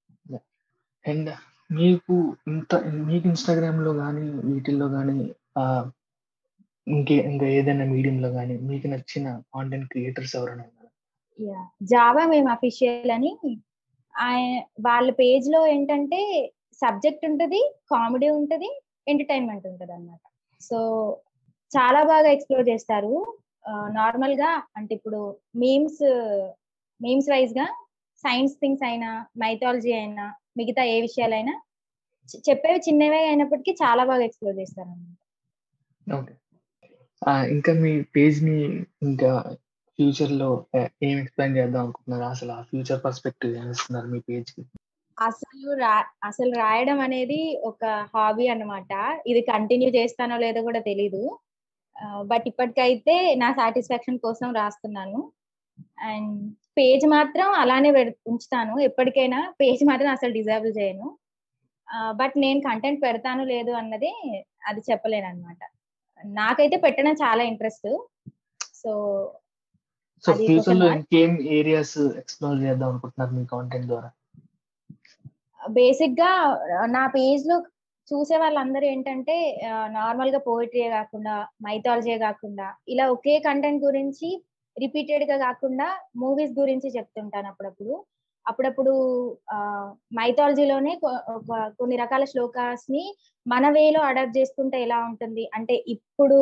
అండ్ మీకు ఇంత మీకు ఇన్స్టాగ్రామ్ లో కానీ వీటిల్లో కానీ ఇంకే ఇంకా ఏదైనా మీడియం లో కానీ మీకు నచ్చిన కాంటెంట్ క్రియేటర్స్ ఎవరైనా ఉన్నారా యా జావా మేము అఫీషియల్ అని ఆయ- వాళ్ళ పేజ్ లో ఏంటంటే సబ్జెక్ట్ ఉంటది కామెడీ ఉంటది ఎంటర్టైన్మెంట్ ఉంటది అనమాట సో చాలా బాగా ఎక్స్ప్లోర్ చేస్తారు నార్మల్ గా అంటే ఇప్పుడు మీమ్స్ మీమ్స్ వైజ్ గా సైన్స్ థింగ్స్ అయినా మైథాలజీ అయినా మిగతా ఏ విషయాలైనా చె- చెప్పేవి చిన్నవే అయినప్పటికీ చాలా బాగా ఎక్స్ప్లోర్ చేస్తారు అనమాట ఓకే ఇంకా మీ పేజ్ ని ఇంకా ఫ్యూచర్ లో ఆ, ఏం ఎక్స్ప్లెయిన్ చేద్దాం అనుకుంటున్నారు అసలు ఆ ఫ్యూచర్ పర్స్పెక్టివ్ ఏం ఇస్తున్నారు మీ పేజ్ కి అసలు రా అసలు రాయడం అనేది ఒక హాబీ అన్నమాట ఇది కంటిన్యూ చేస్తానో లేదో కూడా తెలీదు బట్ ఇప్పటికైతే నా సాటిస్ఫాక్షన్ కోసం రాస్తున్నాను అండ్ పేజ్ మాత్రం అలానే పెడ్- ఉంచుతాను ఎప్పటికైనా పేజ్ మాత్రం అసలు డిజేబుల్ చేయను బట్ నేను కంటెంట్ పెడతాను లేదు అన్నది అది చెప్పలేను అనమాట నాకైతే పెట్టడం చాలా ఇంట్రెస్ట్ సో సో అది ఫ్యూచర్ లో కొంచెం ఇంకేం ఏరియాస్ ఎక్స్ప్లోర్ చేద్దాం అనుకుంటున్నారు మీ కాంటెంట్ ద్వారా బేసిక్ గా ఆ, నా పేజ్ లో చూసే వాళ్ళందరూ ఏంటంటే నార్మల్ గా పోయిటరీ కాకుండా మైథాలజీ కాకుండా ఇలా ఒకే కంటెంట్ గురించి రిపీటెడ్ గా కాకుండా మూవీస్ గురించి చెప్తుంటాను అప్పుడప్పుడు అప్పుడప్పుడు మైథాలజీలోనే ఒక కొన్ని రకాల శ్లోకాస్ ని మన వేలో అడాప్ట్ చేసుకుంటే ఎలా ఉంటుంది అంటే ఇప్పుడు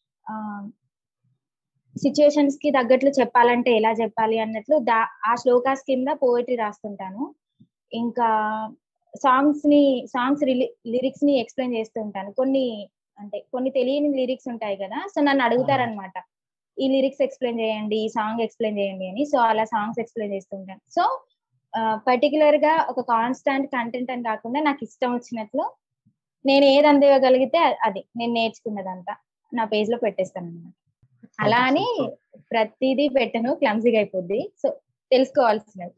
సిచ్యుయేషన్స్ కి తగ్గట్లు చెప్పాలంటే ఎలా చెప్పాలి అన్నట్లు దా ఆ శ్లోకాస్ కింద పోయిటరీ రాస్తుంటాను ఇంకా సాంగ్స్ ని సాంగ్స్ లిరిక్స్ ని ఎక్స్ప్లెయిన్ చేస్తూ ఉంటాను కొన్ని అంటే కొన్ని తెలియని లిరిక్స్ ఉంటాయి కదా సో నన్ను అడుగుతారనమాట ఈ లిరిక్స్ ఎక్స్ప్లెయిన్ చేయండి ఈ సాంగ్ ఎక్స్ప్లెయిన్ చేయండి అని సో అలా సాంగ్స్ ఎక్స్ప్లెయిన్ చేస్తుంటాను సో పర్టికులర్ గా ఒక కాన్స్టాంట్ కంటెంట్ అని కాకుండా నాకు ఇష్టం వచ్చినట్లు నేను ఏది అందివ్వగలిగితే అ- అది నేను నేర్చుకున్నదంతా నా పేజ్ లో పెట్టేస్తాను అనమాట అలా అని ప్రతిదీ పెట్టను క్లమ్జీగా అయిపోద్ది సో తెలుసుకోవాల్సినది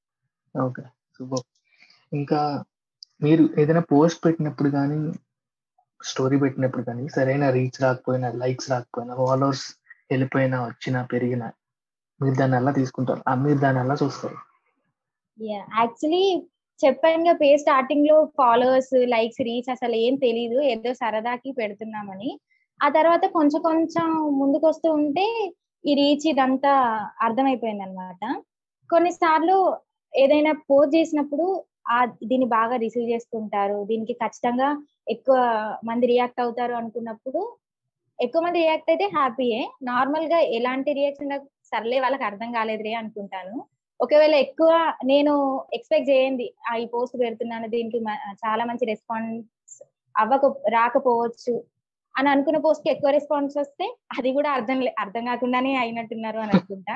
ఓకే సూపర్ ఇంకా మీరు ఏదైనా పోస్ట్ పెట్టినప్పుడు కానీ స్టోరీ పెట్టినప్పుడు కానీ సరైన రీచ్ రాకపోయినా లైక్స్ రాకపోయినా ఫాలోవర్స్ వెళ్ళిపోయినా వచ్చినా పెరిగినా మీరు దాన్ని ఎలా తీసుకుంటారు ఆ, మీరు దాన్ని ఎలా చూస్తారు యాక్చువల్లీ చెప్పాను పే స్టార్టింగ్ లో ఫాలోవర్స్ లైక్స్ రీచ్ అసలు ఏం తెలీదు ఏదో సరదాకి పెడుతున్నామని ఆ తర్వాత కొంచెం కొంచెం ముందుకు వస్తూ ఉంటే ఈ రీచ్ ఇదంతా అర్థమైపోయింది అనమాట కొన్నిసార్లు ఏదైనా పోస్ట్ చేసినప్పుడు ఆ దీన్ని బాగా రిసీవ్ చేసుకుంటారు దీనికి ఖచ్చితంగా ఎక్కువ మంది రియాక్ట్ అవుతారు అనుకున్నప్పుడు ఎక్కువ మంది రియాక్ట్ అయితే హ్యాపీయే నార్మల్ గా ఎలాంటి రియాక్షన్ సర్లే వాళ్ళకి అర్థం కాలేదురే అనుకుంటాను ఒకవేళ ఎక్కువ నేను ఎక్స్పెక్ట్ చేయండి ఆ ఈ పోస్ట్ పెడుతున్నాను దీనికి మ- చాలా మంచి రెస్పాన్స్ అవ్వక రాకపోవచ్చు అని అనుకున్న పోస్ట్ కి ఎక్కువ రెస్పాన్స్ వస్తే అది కూడా అర్థం లే- అర్థం కాకుండానే అయినట్టున్నారు అని అనుకుంటా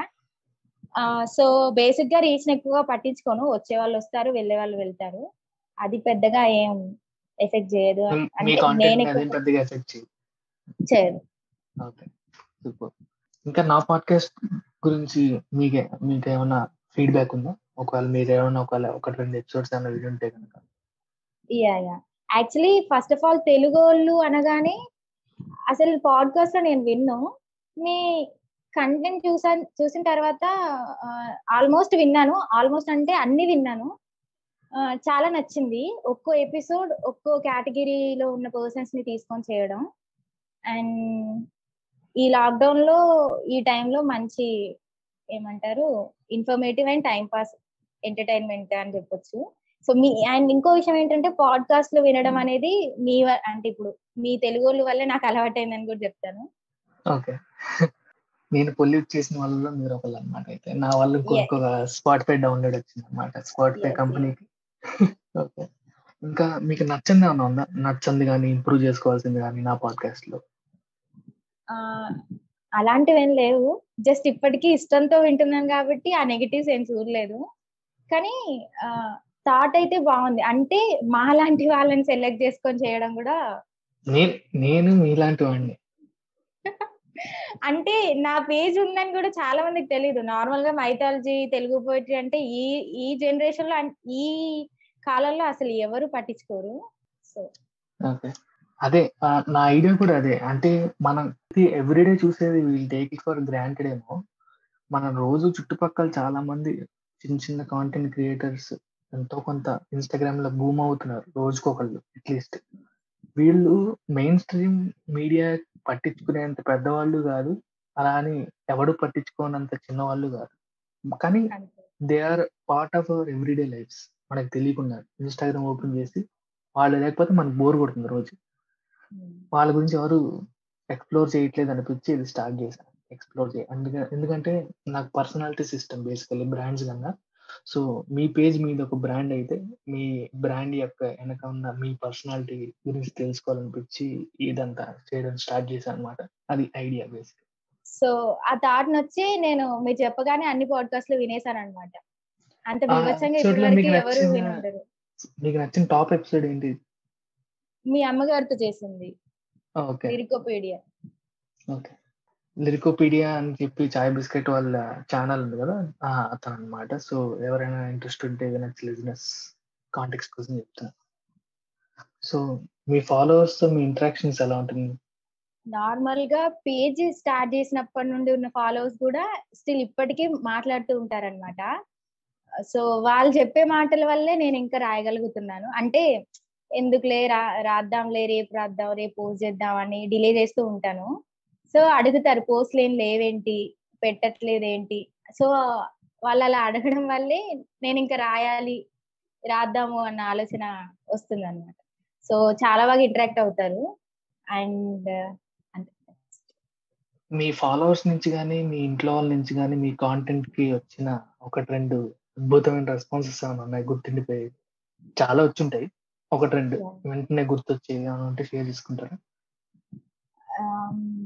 సో బేసిక్ గా రీచ్ ఎక్కువగా పట్టించుకోను వచ్చే వాళ్ళు వస్తారు వెళ్ళే వాళ్ళు వెళ్తారు అది పెద్దగా ఏం ఎఫెక్ట్ చేయదు మీ అంటే కాంటెంట్ నేను అదేం ఎక్కువ పెద్దగా ఎఫెక్ట్ చేయదు చేయదు ఓకే సూపర్ ఇంకా నా పాడ్కాస్ట్ గురించి మీకే మీకు ఏమైనా ఫీడ్బ్యాక్ ఉందా ఒకవేళ మీరు ఏమైనా ఒకవేళ ఒకటి రెండు ఎపిసోడ్స్ ఏమైనా విని ఉంటే కనుక yeah yeah actually first of all Telugu వాళ్ళు అనగానే అసలు పాడ్కాస్ట్ లో నేను విన్ను మీ కంటెంట్ చూసా చూసిన తర్వాత ఆల్మోస్ట్ విన్నాను ఆల్మోస్ట్ అంటే అన్ని విన్నాను ఆ, చాలా నచ్చింది ఒక్కో ఎపిసోడ్ ఒక్కో కేటగిరీలో ఉన్న పర్సన్స్ ని తీసుకొని చేయడం అండ్ ఈ లాక్డౌన్ లో ఈ టైంలో మంచి ఏమంటారు informative and time pass entertainment అని చెప్పొచ్చు సో మీ అండ్ ఇంకో విషయం ఏంటంటే పాడ్కాస్ట్ లో వినడం అనేది మీ వ- అంటే ఇప్పుడు మీ తెలుగు వాళ్ళ వల్లే నాకు అలవాటైందని కూడా చెప్తాను ఓకే నేను పొల్యూట్ చేసిన వాళ్ళలో మీరు ఒకళ్ళు అనమాట అయితే నా వల్ల Yeah. ఇంకొక స్పాటిఫై డౌన్లోడ్ వచ్చింది అనమాట స్పాటిఫై Yes, కంపెనీకి ఓకే ఇంకా మీకు నచ్చింది ఏమన్నా ఉందా నచ్చింది కానీ ఇంప్రూవ్ చేసుకోవాల్సింది కానీ నా పాడ్కాస్ట్ లో ఆ, అలాంటివి ఏం లేవు జస్ట్ ఇప్పటికీ ఇష్టంతో వింటున్నాను కాబట్టి ఆ నెగిటివ్స్ ఏం చూడలేదు కానీ థాట్ అయితే బాగుంది అంటే మాలాంటి వాళ్ళని సెలెక్ట్ చేసుకొని చేయడం కూడా నేను నేను మీలాంటి వాడిని అంటే నా పేజ్ ఉందని కూడా చాలా మందికి తెలియదు నార్మల్ గా మైథాలజీ తెలుగు పోయిటరీ అంటే ఈ ఈ జనరేషన్ లో అన్- ఈ కాలంలో అసలు ఎవరు పట్టించుకోరు సో ఓకే అదే ఆ, నా ఐడియా కూడా అదే అంటే మనం ఎవ్రీడే చూసేది we'll take it for granted ఏమో మనం రోజు చుట్టుపక్కల చాలా మంది చిన్న చిన్న కాంటెంట్ క్రియేటర్స్ ఎంతో కొంత ఇన్స్టాగ్రామ్ లో బూమ్ అవుతున్నారు రోజుకొకళ్ళు అట్లీస్ట్ వీళ్ళు మెయిన్ స్ట్రీమ్ మీడియా పట్టించుకునేంత పెద్దవాళ్ళు కాదు అలా అని ఎవడు పట్టించుకోనంత చిన్నవాళ్ళు కాదు కానీ అంతే they are part of our everyday lives మనకు తెలియకుండా ఇన్స్టాగ్రామ్ ఓపెన్ చేసి వాళ్ళు లేకపోతే మనకు బోర్ కొడుతుంది రోజు వాళ్ళ గురించి ఎవరు ఎక్స్ప్లోర్ చేయట్లేదు అనిపించి ఇది స్టార్ట్ చేశాను ఎక్స్ప్లోర్ చేయ అందుకే ఎందుకంటే నాకు పర్సనాలిటీ సిస్టమ్ బేసికల్లీ బ్రాండ్స్ కన్నా సో మీ పేజ్ మీద ఒక బ్రాండ్ అయితే మీ బ్రాండ్ యొక్క వెనక ఉన్న మీ పర్సనాలిటీ గురించి తెలుసుకోవాలనిపించి ఇదంతా చేయడం స్టార్ట్ చేశాను అనమాట అది ఐడియా బేసిక్ సో ఆ థాట్ వచ్చి నేను మీరు చెప్పగానే అన్ని పాడ్కాస్ట్ లో వినేసాను అనమాట అంత ఆ బీభత్సంగా episode లో ఇప్పటి మీకు వరకు ఎవరు నచ్చిన వినుండరు మీకు నచ్చిన టాప్ ఎపిసోడ్ ఏంటి మీ అమ్మగారితో చేసింది ఓకే లిరికోపీడియా ఓకే లిరికోపీడియా అని చెప్పి చాయ్ బిస్కెట్ వాళ్ళ ఛానల్ ఉంది కదా ఆ, అతను అనమాట సో ఎవరైనా ఇంట్రెస్ట్ ఉంటే వినొచ్చు బిజినెస్ కాంటెక్స్ట్ కోసం చెప్తాను సో మీ ఫాలోవర్స్ తో మీ ఇంటరాక్షన్స్ ఎలా ఉంటుంది నార్మల్ గా పేజ్ స్టార్ట్ చేసినప్పటి నుండి ఉన్న ఫాలోవర్స్ కూడా స్టిల్ ఇప్పటికీ మాట్లాడుతూ ఉంటారన్నమాట సో వాళ్ళు చెప్పే మాటల వల్లే నేను ఇంకా రాయగలుగుతున్నాను అంటే ఎందుకులే రా రాద్దాంలే రేపు రాద్దాం రేపు పోస్ట్ చేద్దాం అని డిలే చేస్తూ ఉంటాను సో అడుగుతారు పోస్ట్లు ఏం లేవేంటి పెట్టట్లేదు ఏంటి సో వాళ్ళు అలా అడగడం వల్లే నేను ఇంకా రాయాలి రాద్దాము అన్న ఆలోచన వస్తుంది అనమాట సో చాలా బాగా ఇంటరాక్ట్ అవుతారు అండ్ మీ ఫాలోవర్స్ నుంచి కానీ మీ ఇంట్లో వాళ్ళ నుంచి కానీ మీ కాంటెంట్ కి వచ్చిన ఒకటి రెండు అద్భుతమైన రెస్పాన్సెస్ ఏమైనా ఉన్నాయి గుర్తుండిపోయి చాలా వచ్చుంటాయి ఒకటి రెండు వెంటనే గుర్తొచ్చేవి ఏమైనా ఉంటే షేర్ చేసుకుంటారా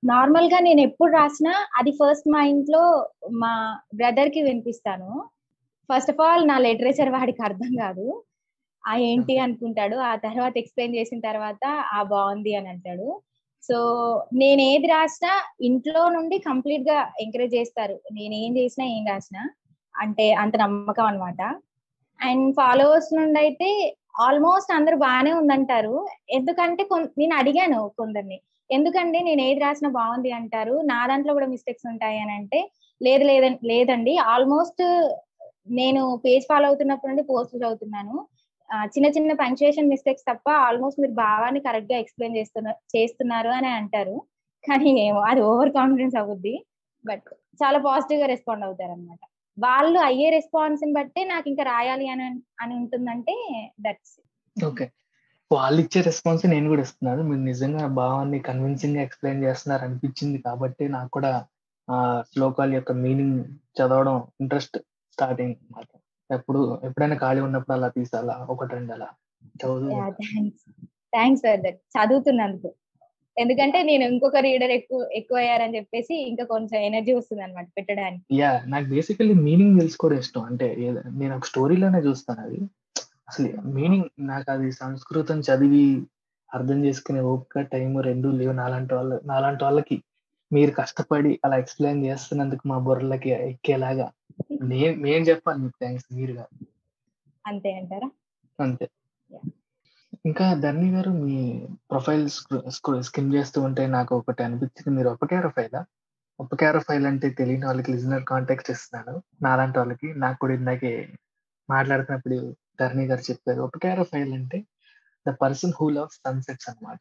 నార్మల్ గా నేను ఎప్పుడు రాసినా అది ఫస్ట్ మా ఇంట్లో మా బ్రదర్ కి వినిపిస్తాను ఫస్ట్ ఆఫ్ ఆల్ నా లిటరేచర్ వాడికి అర్థం కాదు ఆ ఏంటి అనుకుంటాడు ఆ తర్వాత ఎక్స్ప్లెయిన్ చేసిన తర్వాత ఆ బాగుంది అని అంటాడు సో నేను ఏది రాసినా ఇంట్లో నుండి కంప్లీట్ గా ఎంకరేజ్ చేస్తారు నేను ఏం చేసినా ఏం రాసినా అంటే అంత నమ్మకం అనమాట అండ్ ఫాలోవర్స్ నుండి అయితే ఆల్మోస్ట్ అందరూ బాగానే ఉందంటారు ఎందుకంటే కొన్- నేను అడిగాను కొందరిని ఎందుకంటే నేను ఏది రాసినా బాగుంది అంటారు నా దాంట్లో కూడా మిస్టేక్స్ ఉంటాయి అని అంటే లేదు లేదండి లేదండి ఆల్మోస్ట్ నేను పేజ్ ఫాలో అవుతున్నప్పటి నుండి పోస్ట్ చదువుతున్నాను ఆ, చిన్న చిన్న పంక్చుయేషన్ మిస్టేక్స్ తప్ప ఆల్మోస్ట్ మీరు భావాన్ని కరెక్ట్ గా ఎక్స్ప్లెయిన్ చేస్తున్నారు చేస్తున్నారు అని అంటారు కానీ ఏమో అది ఓవర్ కాన్ఫిడెన్స్ అవుద్ది బట్ చాలా పాజిటివ్ గా రెస్పాండ్ అవుతారు అనమాట వాళ్ళు అయ్యే రెస్పాన్స్ ని బట్టి నాకు ఇంకా రాయాలి అని అని ఉంటుందంటే దట్స్ ఓకే వాళ్ళు ఇచ్చే రెస్పాన్స్ నేను కూడా ఇస్తున్నాను మీరు నిజంగా భావాన్ని కన్విన్సింగ్ గా ఎక్స్ప్లెయిన్ చేస్తున్నారు అనిపించింది కాబట్టి నాకు కూడా ఆ శ్లోకాల యొక్క మీనింగ్ చదవడం ఇంట్రెస్ట్ స్టార్ట్ అయింది అనమాట ఎప్పుడు ఎప్పుడైనా ఖాళీ ఉన్నప్పుడు అలా తీసాలా ఒకటి రెండు అలా చదువు థ్యాంక్స్ థ్యాంక్స్ ఫర్ దట్ చదువుతున్నందుకు ఎందుకంటే నేను ఇంకొక రీడర్ ఎక్కువ ఎక్కువ అయ్యారని చెప్పేసి ఇంకా కొంచెం ఎనర్జీ వస్తుంది అనమాట పెట్టడానికి యా నాకు బేసికల్లీ మీనింగ్ తెలుసుకోవడం ఇష్టం అంటే ఏద- నేను ఒక స్టోరీలోనే చూస్తాను అది అసలు మీనింగ్ నాకు అది సంస్కృతం చదివి అర్థం చేసుకునే ఓపిక టైం రెండు లేవు నాలాంటి వాళ్ళ నాలాంటి వాళ్ళకి మీరు కష్టపడి అలా ఎక్స్ప్లెయిన్ చేస్తున్నందుకు మా బుర్రలకి ఎక్కేలాగా నేను నేను చెప్పాలి మీకు థ్యాంక్స్ మీరు కాదు అంతే అంటారా అంతే Yeah. ఇంకా ధర్ని గారు మీ ప్రొఫైల్ స్కిమ్ చేస్తూ ఉంటే నాకు ఒకటి అనిపించింది మీరు ఒప్పకేర ఫైలా ఒప్పకేర ఫైల్ అంటే తెలియని వాళ్ళకి లిజనర్ కాంటాక్ట్ ఇస్తున్నాను నాలాంటి వాళ్ళకి నాకు కూడా ఇందాకే మాట్లాడుతున్నప్పుడు ధర్ని గారు చెప్పారు ఒప్పకేర ఫైల్ అంటే the person who love sunsets అన్నమాట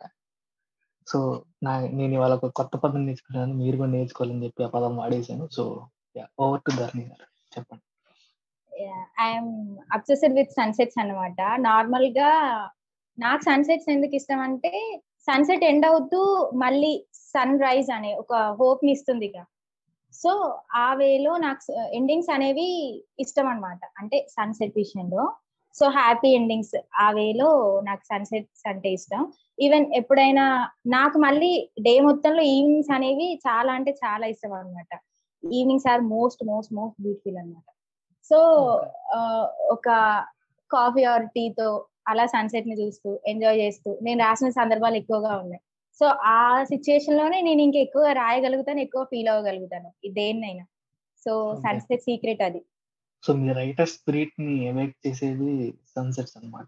సో నా నేను ఇవాళ ఒక కొత్త పదం నేర్చుకున్నాను మీరు కూడా నేర్చుకోవాలని చెప్పి ఆ పదం వాడేశాను సో ఓవర్ టు ధర్ని గారు చెప్పండి ఐఎమ్ అబ్సెస్డ్ విత్ సన్సెట్స్ అన్నమాట నార్మల్ గా నాకు సన్సెట్స్ ఎందుకు ఇష్టం అంటే సన్సెట్ ఎండ్ అవుతూ మళ్ళీ సన్ రైజ్ అనే ఒక హోప్ ని ఇస్తుంది ఇక సో ఆ వేలో నాకు ఎండింగ్స్ అనేవి ఇష్టం అన్నమాట అంటే సన్సెట్ విషయంలో సో హ్యాపీ ఎండింగ్స్ ఆ వేలో నాకు సన్సెట్స్ అంటే ఇష్టం ఈవెన్ ఎప్పుడైనా నాకు మళ్ళీ డే మొత్తంలో ఈవినింగ్స్ అనేవి చాలా అంటే చాలా ఇష్టం అన్నమాట evenings are most most most beautiful అన్నమాట సో ఆ, ఒక కాఫీ ఆర్ టీతో అలా సన్సెట్ ని చూస్తూ ఎంజాయ్ చేస్తూ నేను రాసిన సందర్భాలు ఎక్కువగా ఉన్నాయి సో ఆ సిచ్యుయేషన్ లోనే నేను ఇంకా ఎక్కువ రాయగలుగుతాను ఎక్కువ ఫీల్ అవ్వగలుగుతాను ఈ దేన్నైనా సో Okay. సన్సెట్ సీక్రెట్ అది సో మీ రైటర్ స్పిరిట్ ని ఎవేక్ చేసేది సన్సెట్స్ అన్నమాట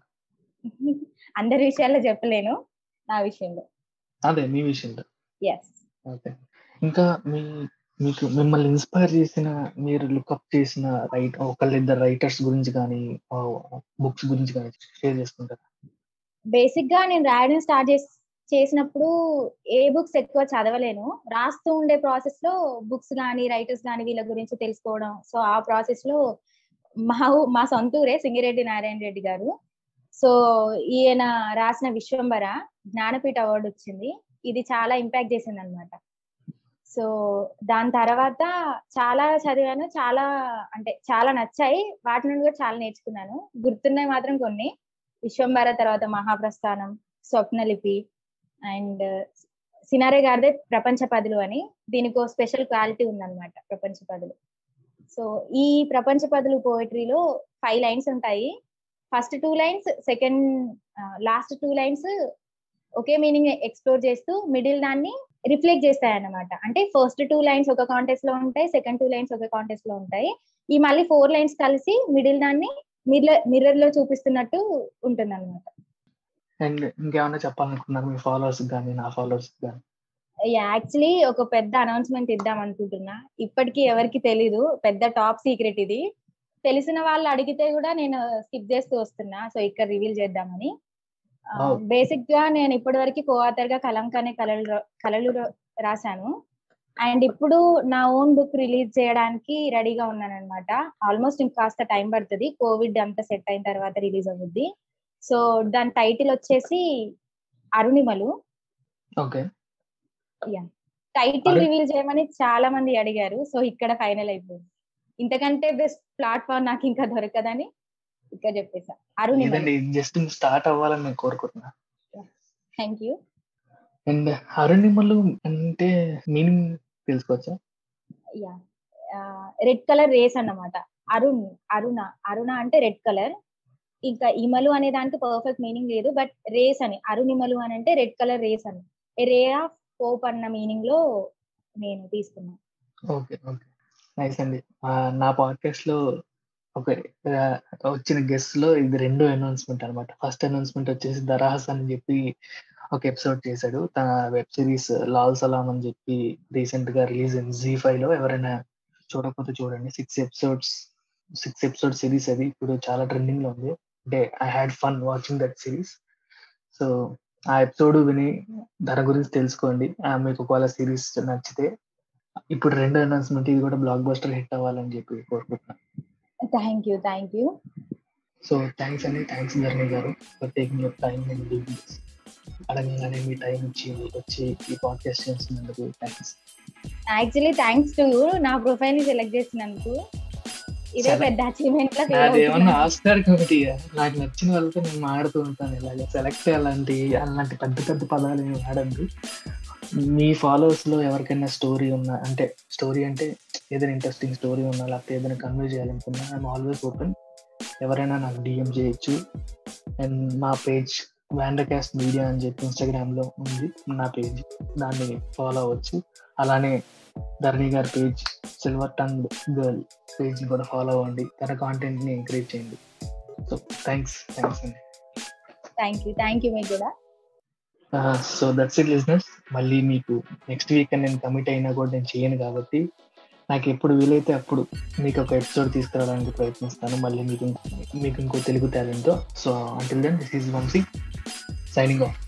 అందరి విషయాల్లో చెప్పలేను నా విషయంలో అదే మీ విషయంలో ఎస్ ఓకే ఇంకా మీ మీకు మిమ్మల్ని ఇన్స్పైర్ చేసిన మీరు లుక్అప్ చేసిన రైట్ ఒకళ్ళిద్దరు రైటర్స్ గురించి కానీ బుక్స్ గురించి కానీ షేర్ చేసుకుంటారు బేసిక్ గా నేను రాయడం స్టార్ట్ చేసి చేసినప్పుడు ఏ బుక్స్ ఎక్కువ చదవలేను రాస్తూ ఉండే ప్రాసెస్ లో బుక్స్ కానీ రైటర్స్ కానీ వీళ్ళ గురించి తెలుసుకోవడం సో ఆ ప్రాసెస్ లో మా ఊ- మా సొంతూరే సింగిరెడ్డి నారాయణ రెడ్డి గారు సో ఈయన రాసిన విశ్వంబర జ్ఞానపీఠ అవార్డు వచ్చింది ఇది చాలా ఇంపాక్ట్ చేసింది అనమాట సో దాని తర్వాత చాలా చదివాను చాలా అంటే చాలా నచ్చాయి వాటి నుండి కూడా చాలా నేర్చుకున్నాను గుర్తున్నాయి మాత్రం కొన్ని విశ్వంబర తర్వాత మహాప్రస్థానం స్వప్నలిపి అండ్ సినారే గారిదే ప్రపంచ పదులు అని దీనికి స్పెషల్ క్వాలిటీ ఉందన్నమాట ప్రపంచ పదులు సో ఈ ప్రపంచ పదులు పోయిటరీలో ఫైవ్ లైన్స్ ఉంటాయి first two lines second last two lines ఒకే మీనింగ్ ఎక్స్ప్లోర్ చేస్తూ మిడిల్ దాన్ని రిఫ్లెక్ట్ చేస్తాయి అన్నమాట అంటే ఫస్ట్ టూ లైన్స్ ఒక కాంటెస్ట్ లో ఉంటాయి సెకండ్ టూ లైన్స్ ఒక కాంటెస్ట్ లో ఉంటాయి ఈ మళ్ళీ ఫోర్ లైన్స్ కలిసి మిడిల్ దాన్ని మిర్రర్ మిర్రర్ లో చూపిస్తున్నట్టు ఉంటుంది అనమాట అండ్ ఇంకేమైనా చెప్పాలనుకున్నారు మీ ఫాలోవర్స్ కానీ నా ఫాలోవర్స్ కానీ యాక్చువల్లీ ఒక పెద్ద అనౌన్స్మెంట్ ఇద్దాం అనుకుంటున్నా ఇప్పటికీ ఎవరికి తెలీదు పెద్ద టాప్ సీక్రెట్ ఇది తెలిసిన వాళ్ళు అడిగితే కూడా నేను స్కిప్ చేస్తూ వస్తున్నా సో ఇక్కడ రివీల్ చేద్దామని Wow. బేసిక్ గా నేను ఇప్పటి వరకు కోఆథర్ గా కలంకానే కలలు రా- కలలు రా- రాశాను అండ్ ఇప్పుడు నా ఓన్ బుక్ రిలీజ్ చేయడానికి రెడీగా ఉన్నాను అనమాట ఆల్మోస్ట్ ఇంకాస్త టైం పడుతుంది కోవిడ్ అంతా సెట్ అయిన తర్వాత రిలీజ్ అవుద్ది సో దాని టైటిల్ వచ్చేసి అరుణిమలు ఓకే టైటిల్ అరే. రివీల్ చేయమని చాలా మంది అడిగారు సో ఇక్కడ ఫైనల్ అయిపోయింది ఇంతకంటే బెస్ట్ ప్లాట్ఫామ్ నాకు ఇంకా దొరకదని ఇక్కడ చెప్పేసా అరుణిమలు లేదండి జస్ట్ స్టార్ట్ అవ్వాలని నేను కోరుకుంటున్నా థ్యాంక్ యూ అండ్ అరుణిమలు అంటే మీనింగ్ తెలుసుకోవచ్చా యా రెడ్ కలర్ రేస్ అన్నమాట అరుణ్ అరుణ అరుణ అంటే రెడ్ కలర్ ఇంకా ఇమలు అనే దానికి పర్ఫెక్ట్ మీనింగ్ లేదు బట్ రేస్ అని అరుణిమలు అని అంటే రెడ్ కలర్ రేస్ అని రే ఆఫ్ హోప్ అన్న మీనింగ్ లో నేను తీసుకున్నాను ఓకే ఓకే నైస్ అండి ఆ, నా పాడ్కాస్ట్ లో ఒక ఆ, వచ్చిన గెస్ట్ లో ఇది రెండో అనౌన్స్మెంట్ అన్నమాట ఫస్ట్ అనౌన్స్మెంట్ వచ్చేసి దరాహస్ అని చెప్పి ఒక ఎపిసోడ్ చేశాడు తన వెబ్ సిరీస్ లాల్ సలాం అని చెప్పి రీసెంట్ గా రిలీజ్ అయింది జీ ఫైవ్ లో ఎవరైనా చూడకపోతే చూడండి six episodes six episode series అది ఇప్పుడు చాలా ట్రెండింగ్ లో ఉంది అంటే I had fun watching that series so ఆ ఎపిసోడ్ విని దాని గురించి తెలుసుకోండి ఆ, మీకు ఒకవేళ సిరీస్ నచ్చితే ఇప్పుడు రెండో అనౌన్స్మెంట్ ఇది కూడా బ్లాక్ బస్టర్ హిట్ అవ్వాలని చెప్పి కోరుకుంటున్నాను thank you thank you so thanks అండి థ్యాంక్స్ ధర్ని గారు for taking your time and doing this అడగంగానే మీ టైం ఇచ్చి వచ్చి ఈ పాడ్కాస్ట్ చేస్తున్నందుకు thanks actually thanks to you నా ప్రొఫైల్ ని సెలెక్ట్ చేసినందుకు ఇదే సరే. పెద్ద అచీవ్మెంట్ లా feel నాది ఏమన్నా అవుతున్నాను. ఆస్కార్ కమిటీ నాకు నచ్చిన వాళ్ళతో నేను మాడుతూ ఉంటాను ఇలాగ సెలెక్ట్ అలాంటి అలాంటి పెద్ద పెద్ద పదాలు నేను వాడండి మీ ఫాలోవర్స్ లో ఎవరికైనా స్టోరీ ఉన్నా అంటే స్టోరీ అంటే ఏదైనా ఇంట్రెస్టింగ్ స్టోరీ ఉన్నా లేకపోతే ఏదైనా కన్వే చేయాలనుకున్నా ఐఎమ్ ఆల్వేస్ ఓపెన్ ఎవరైనా నాకు డిఎం చేయొచ్చు అండ్ మా పేజ్ వ్యాండకాస్ట్ మీడియా అని చెప్పి ఇన్స్టాగ్రామ్ లో ఉంది నా పేజ్ దాన్ని ఫాలో అవ్వచ్చు అలానే ధరణి గారి page silver tongue girl page కూడా ఫాలో అవ్వండి తన కాంటెంట్ ని ఎంకరేజ్ చేయండి సో థ్యాంక్స్ థ్యాంక్స్ అండి థ్యాంక్ యూ థ్యాంక్ యూ మీకు కూడా సో దట్స్ ఇట్ లిజినెస్ మళ్ళీ మీకు నెక్స్ట్ వీక్ నేను కమిట్ అయినా కూడా నేను చేయను కాబట్టి నాకు ఎప్పుడు వీలైతే అప్పుడు మీకు ఒక ఎపిసోడ్ తీసుకురావడానికి ప్రయత్నిస్తాను మళ్ళీ మీకు ఇంకో- మీకు ఇంకో తెలుగు టాలెంట్తో so until then this is Vamshi signing of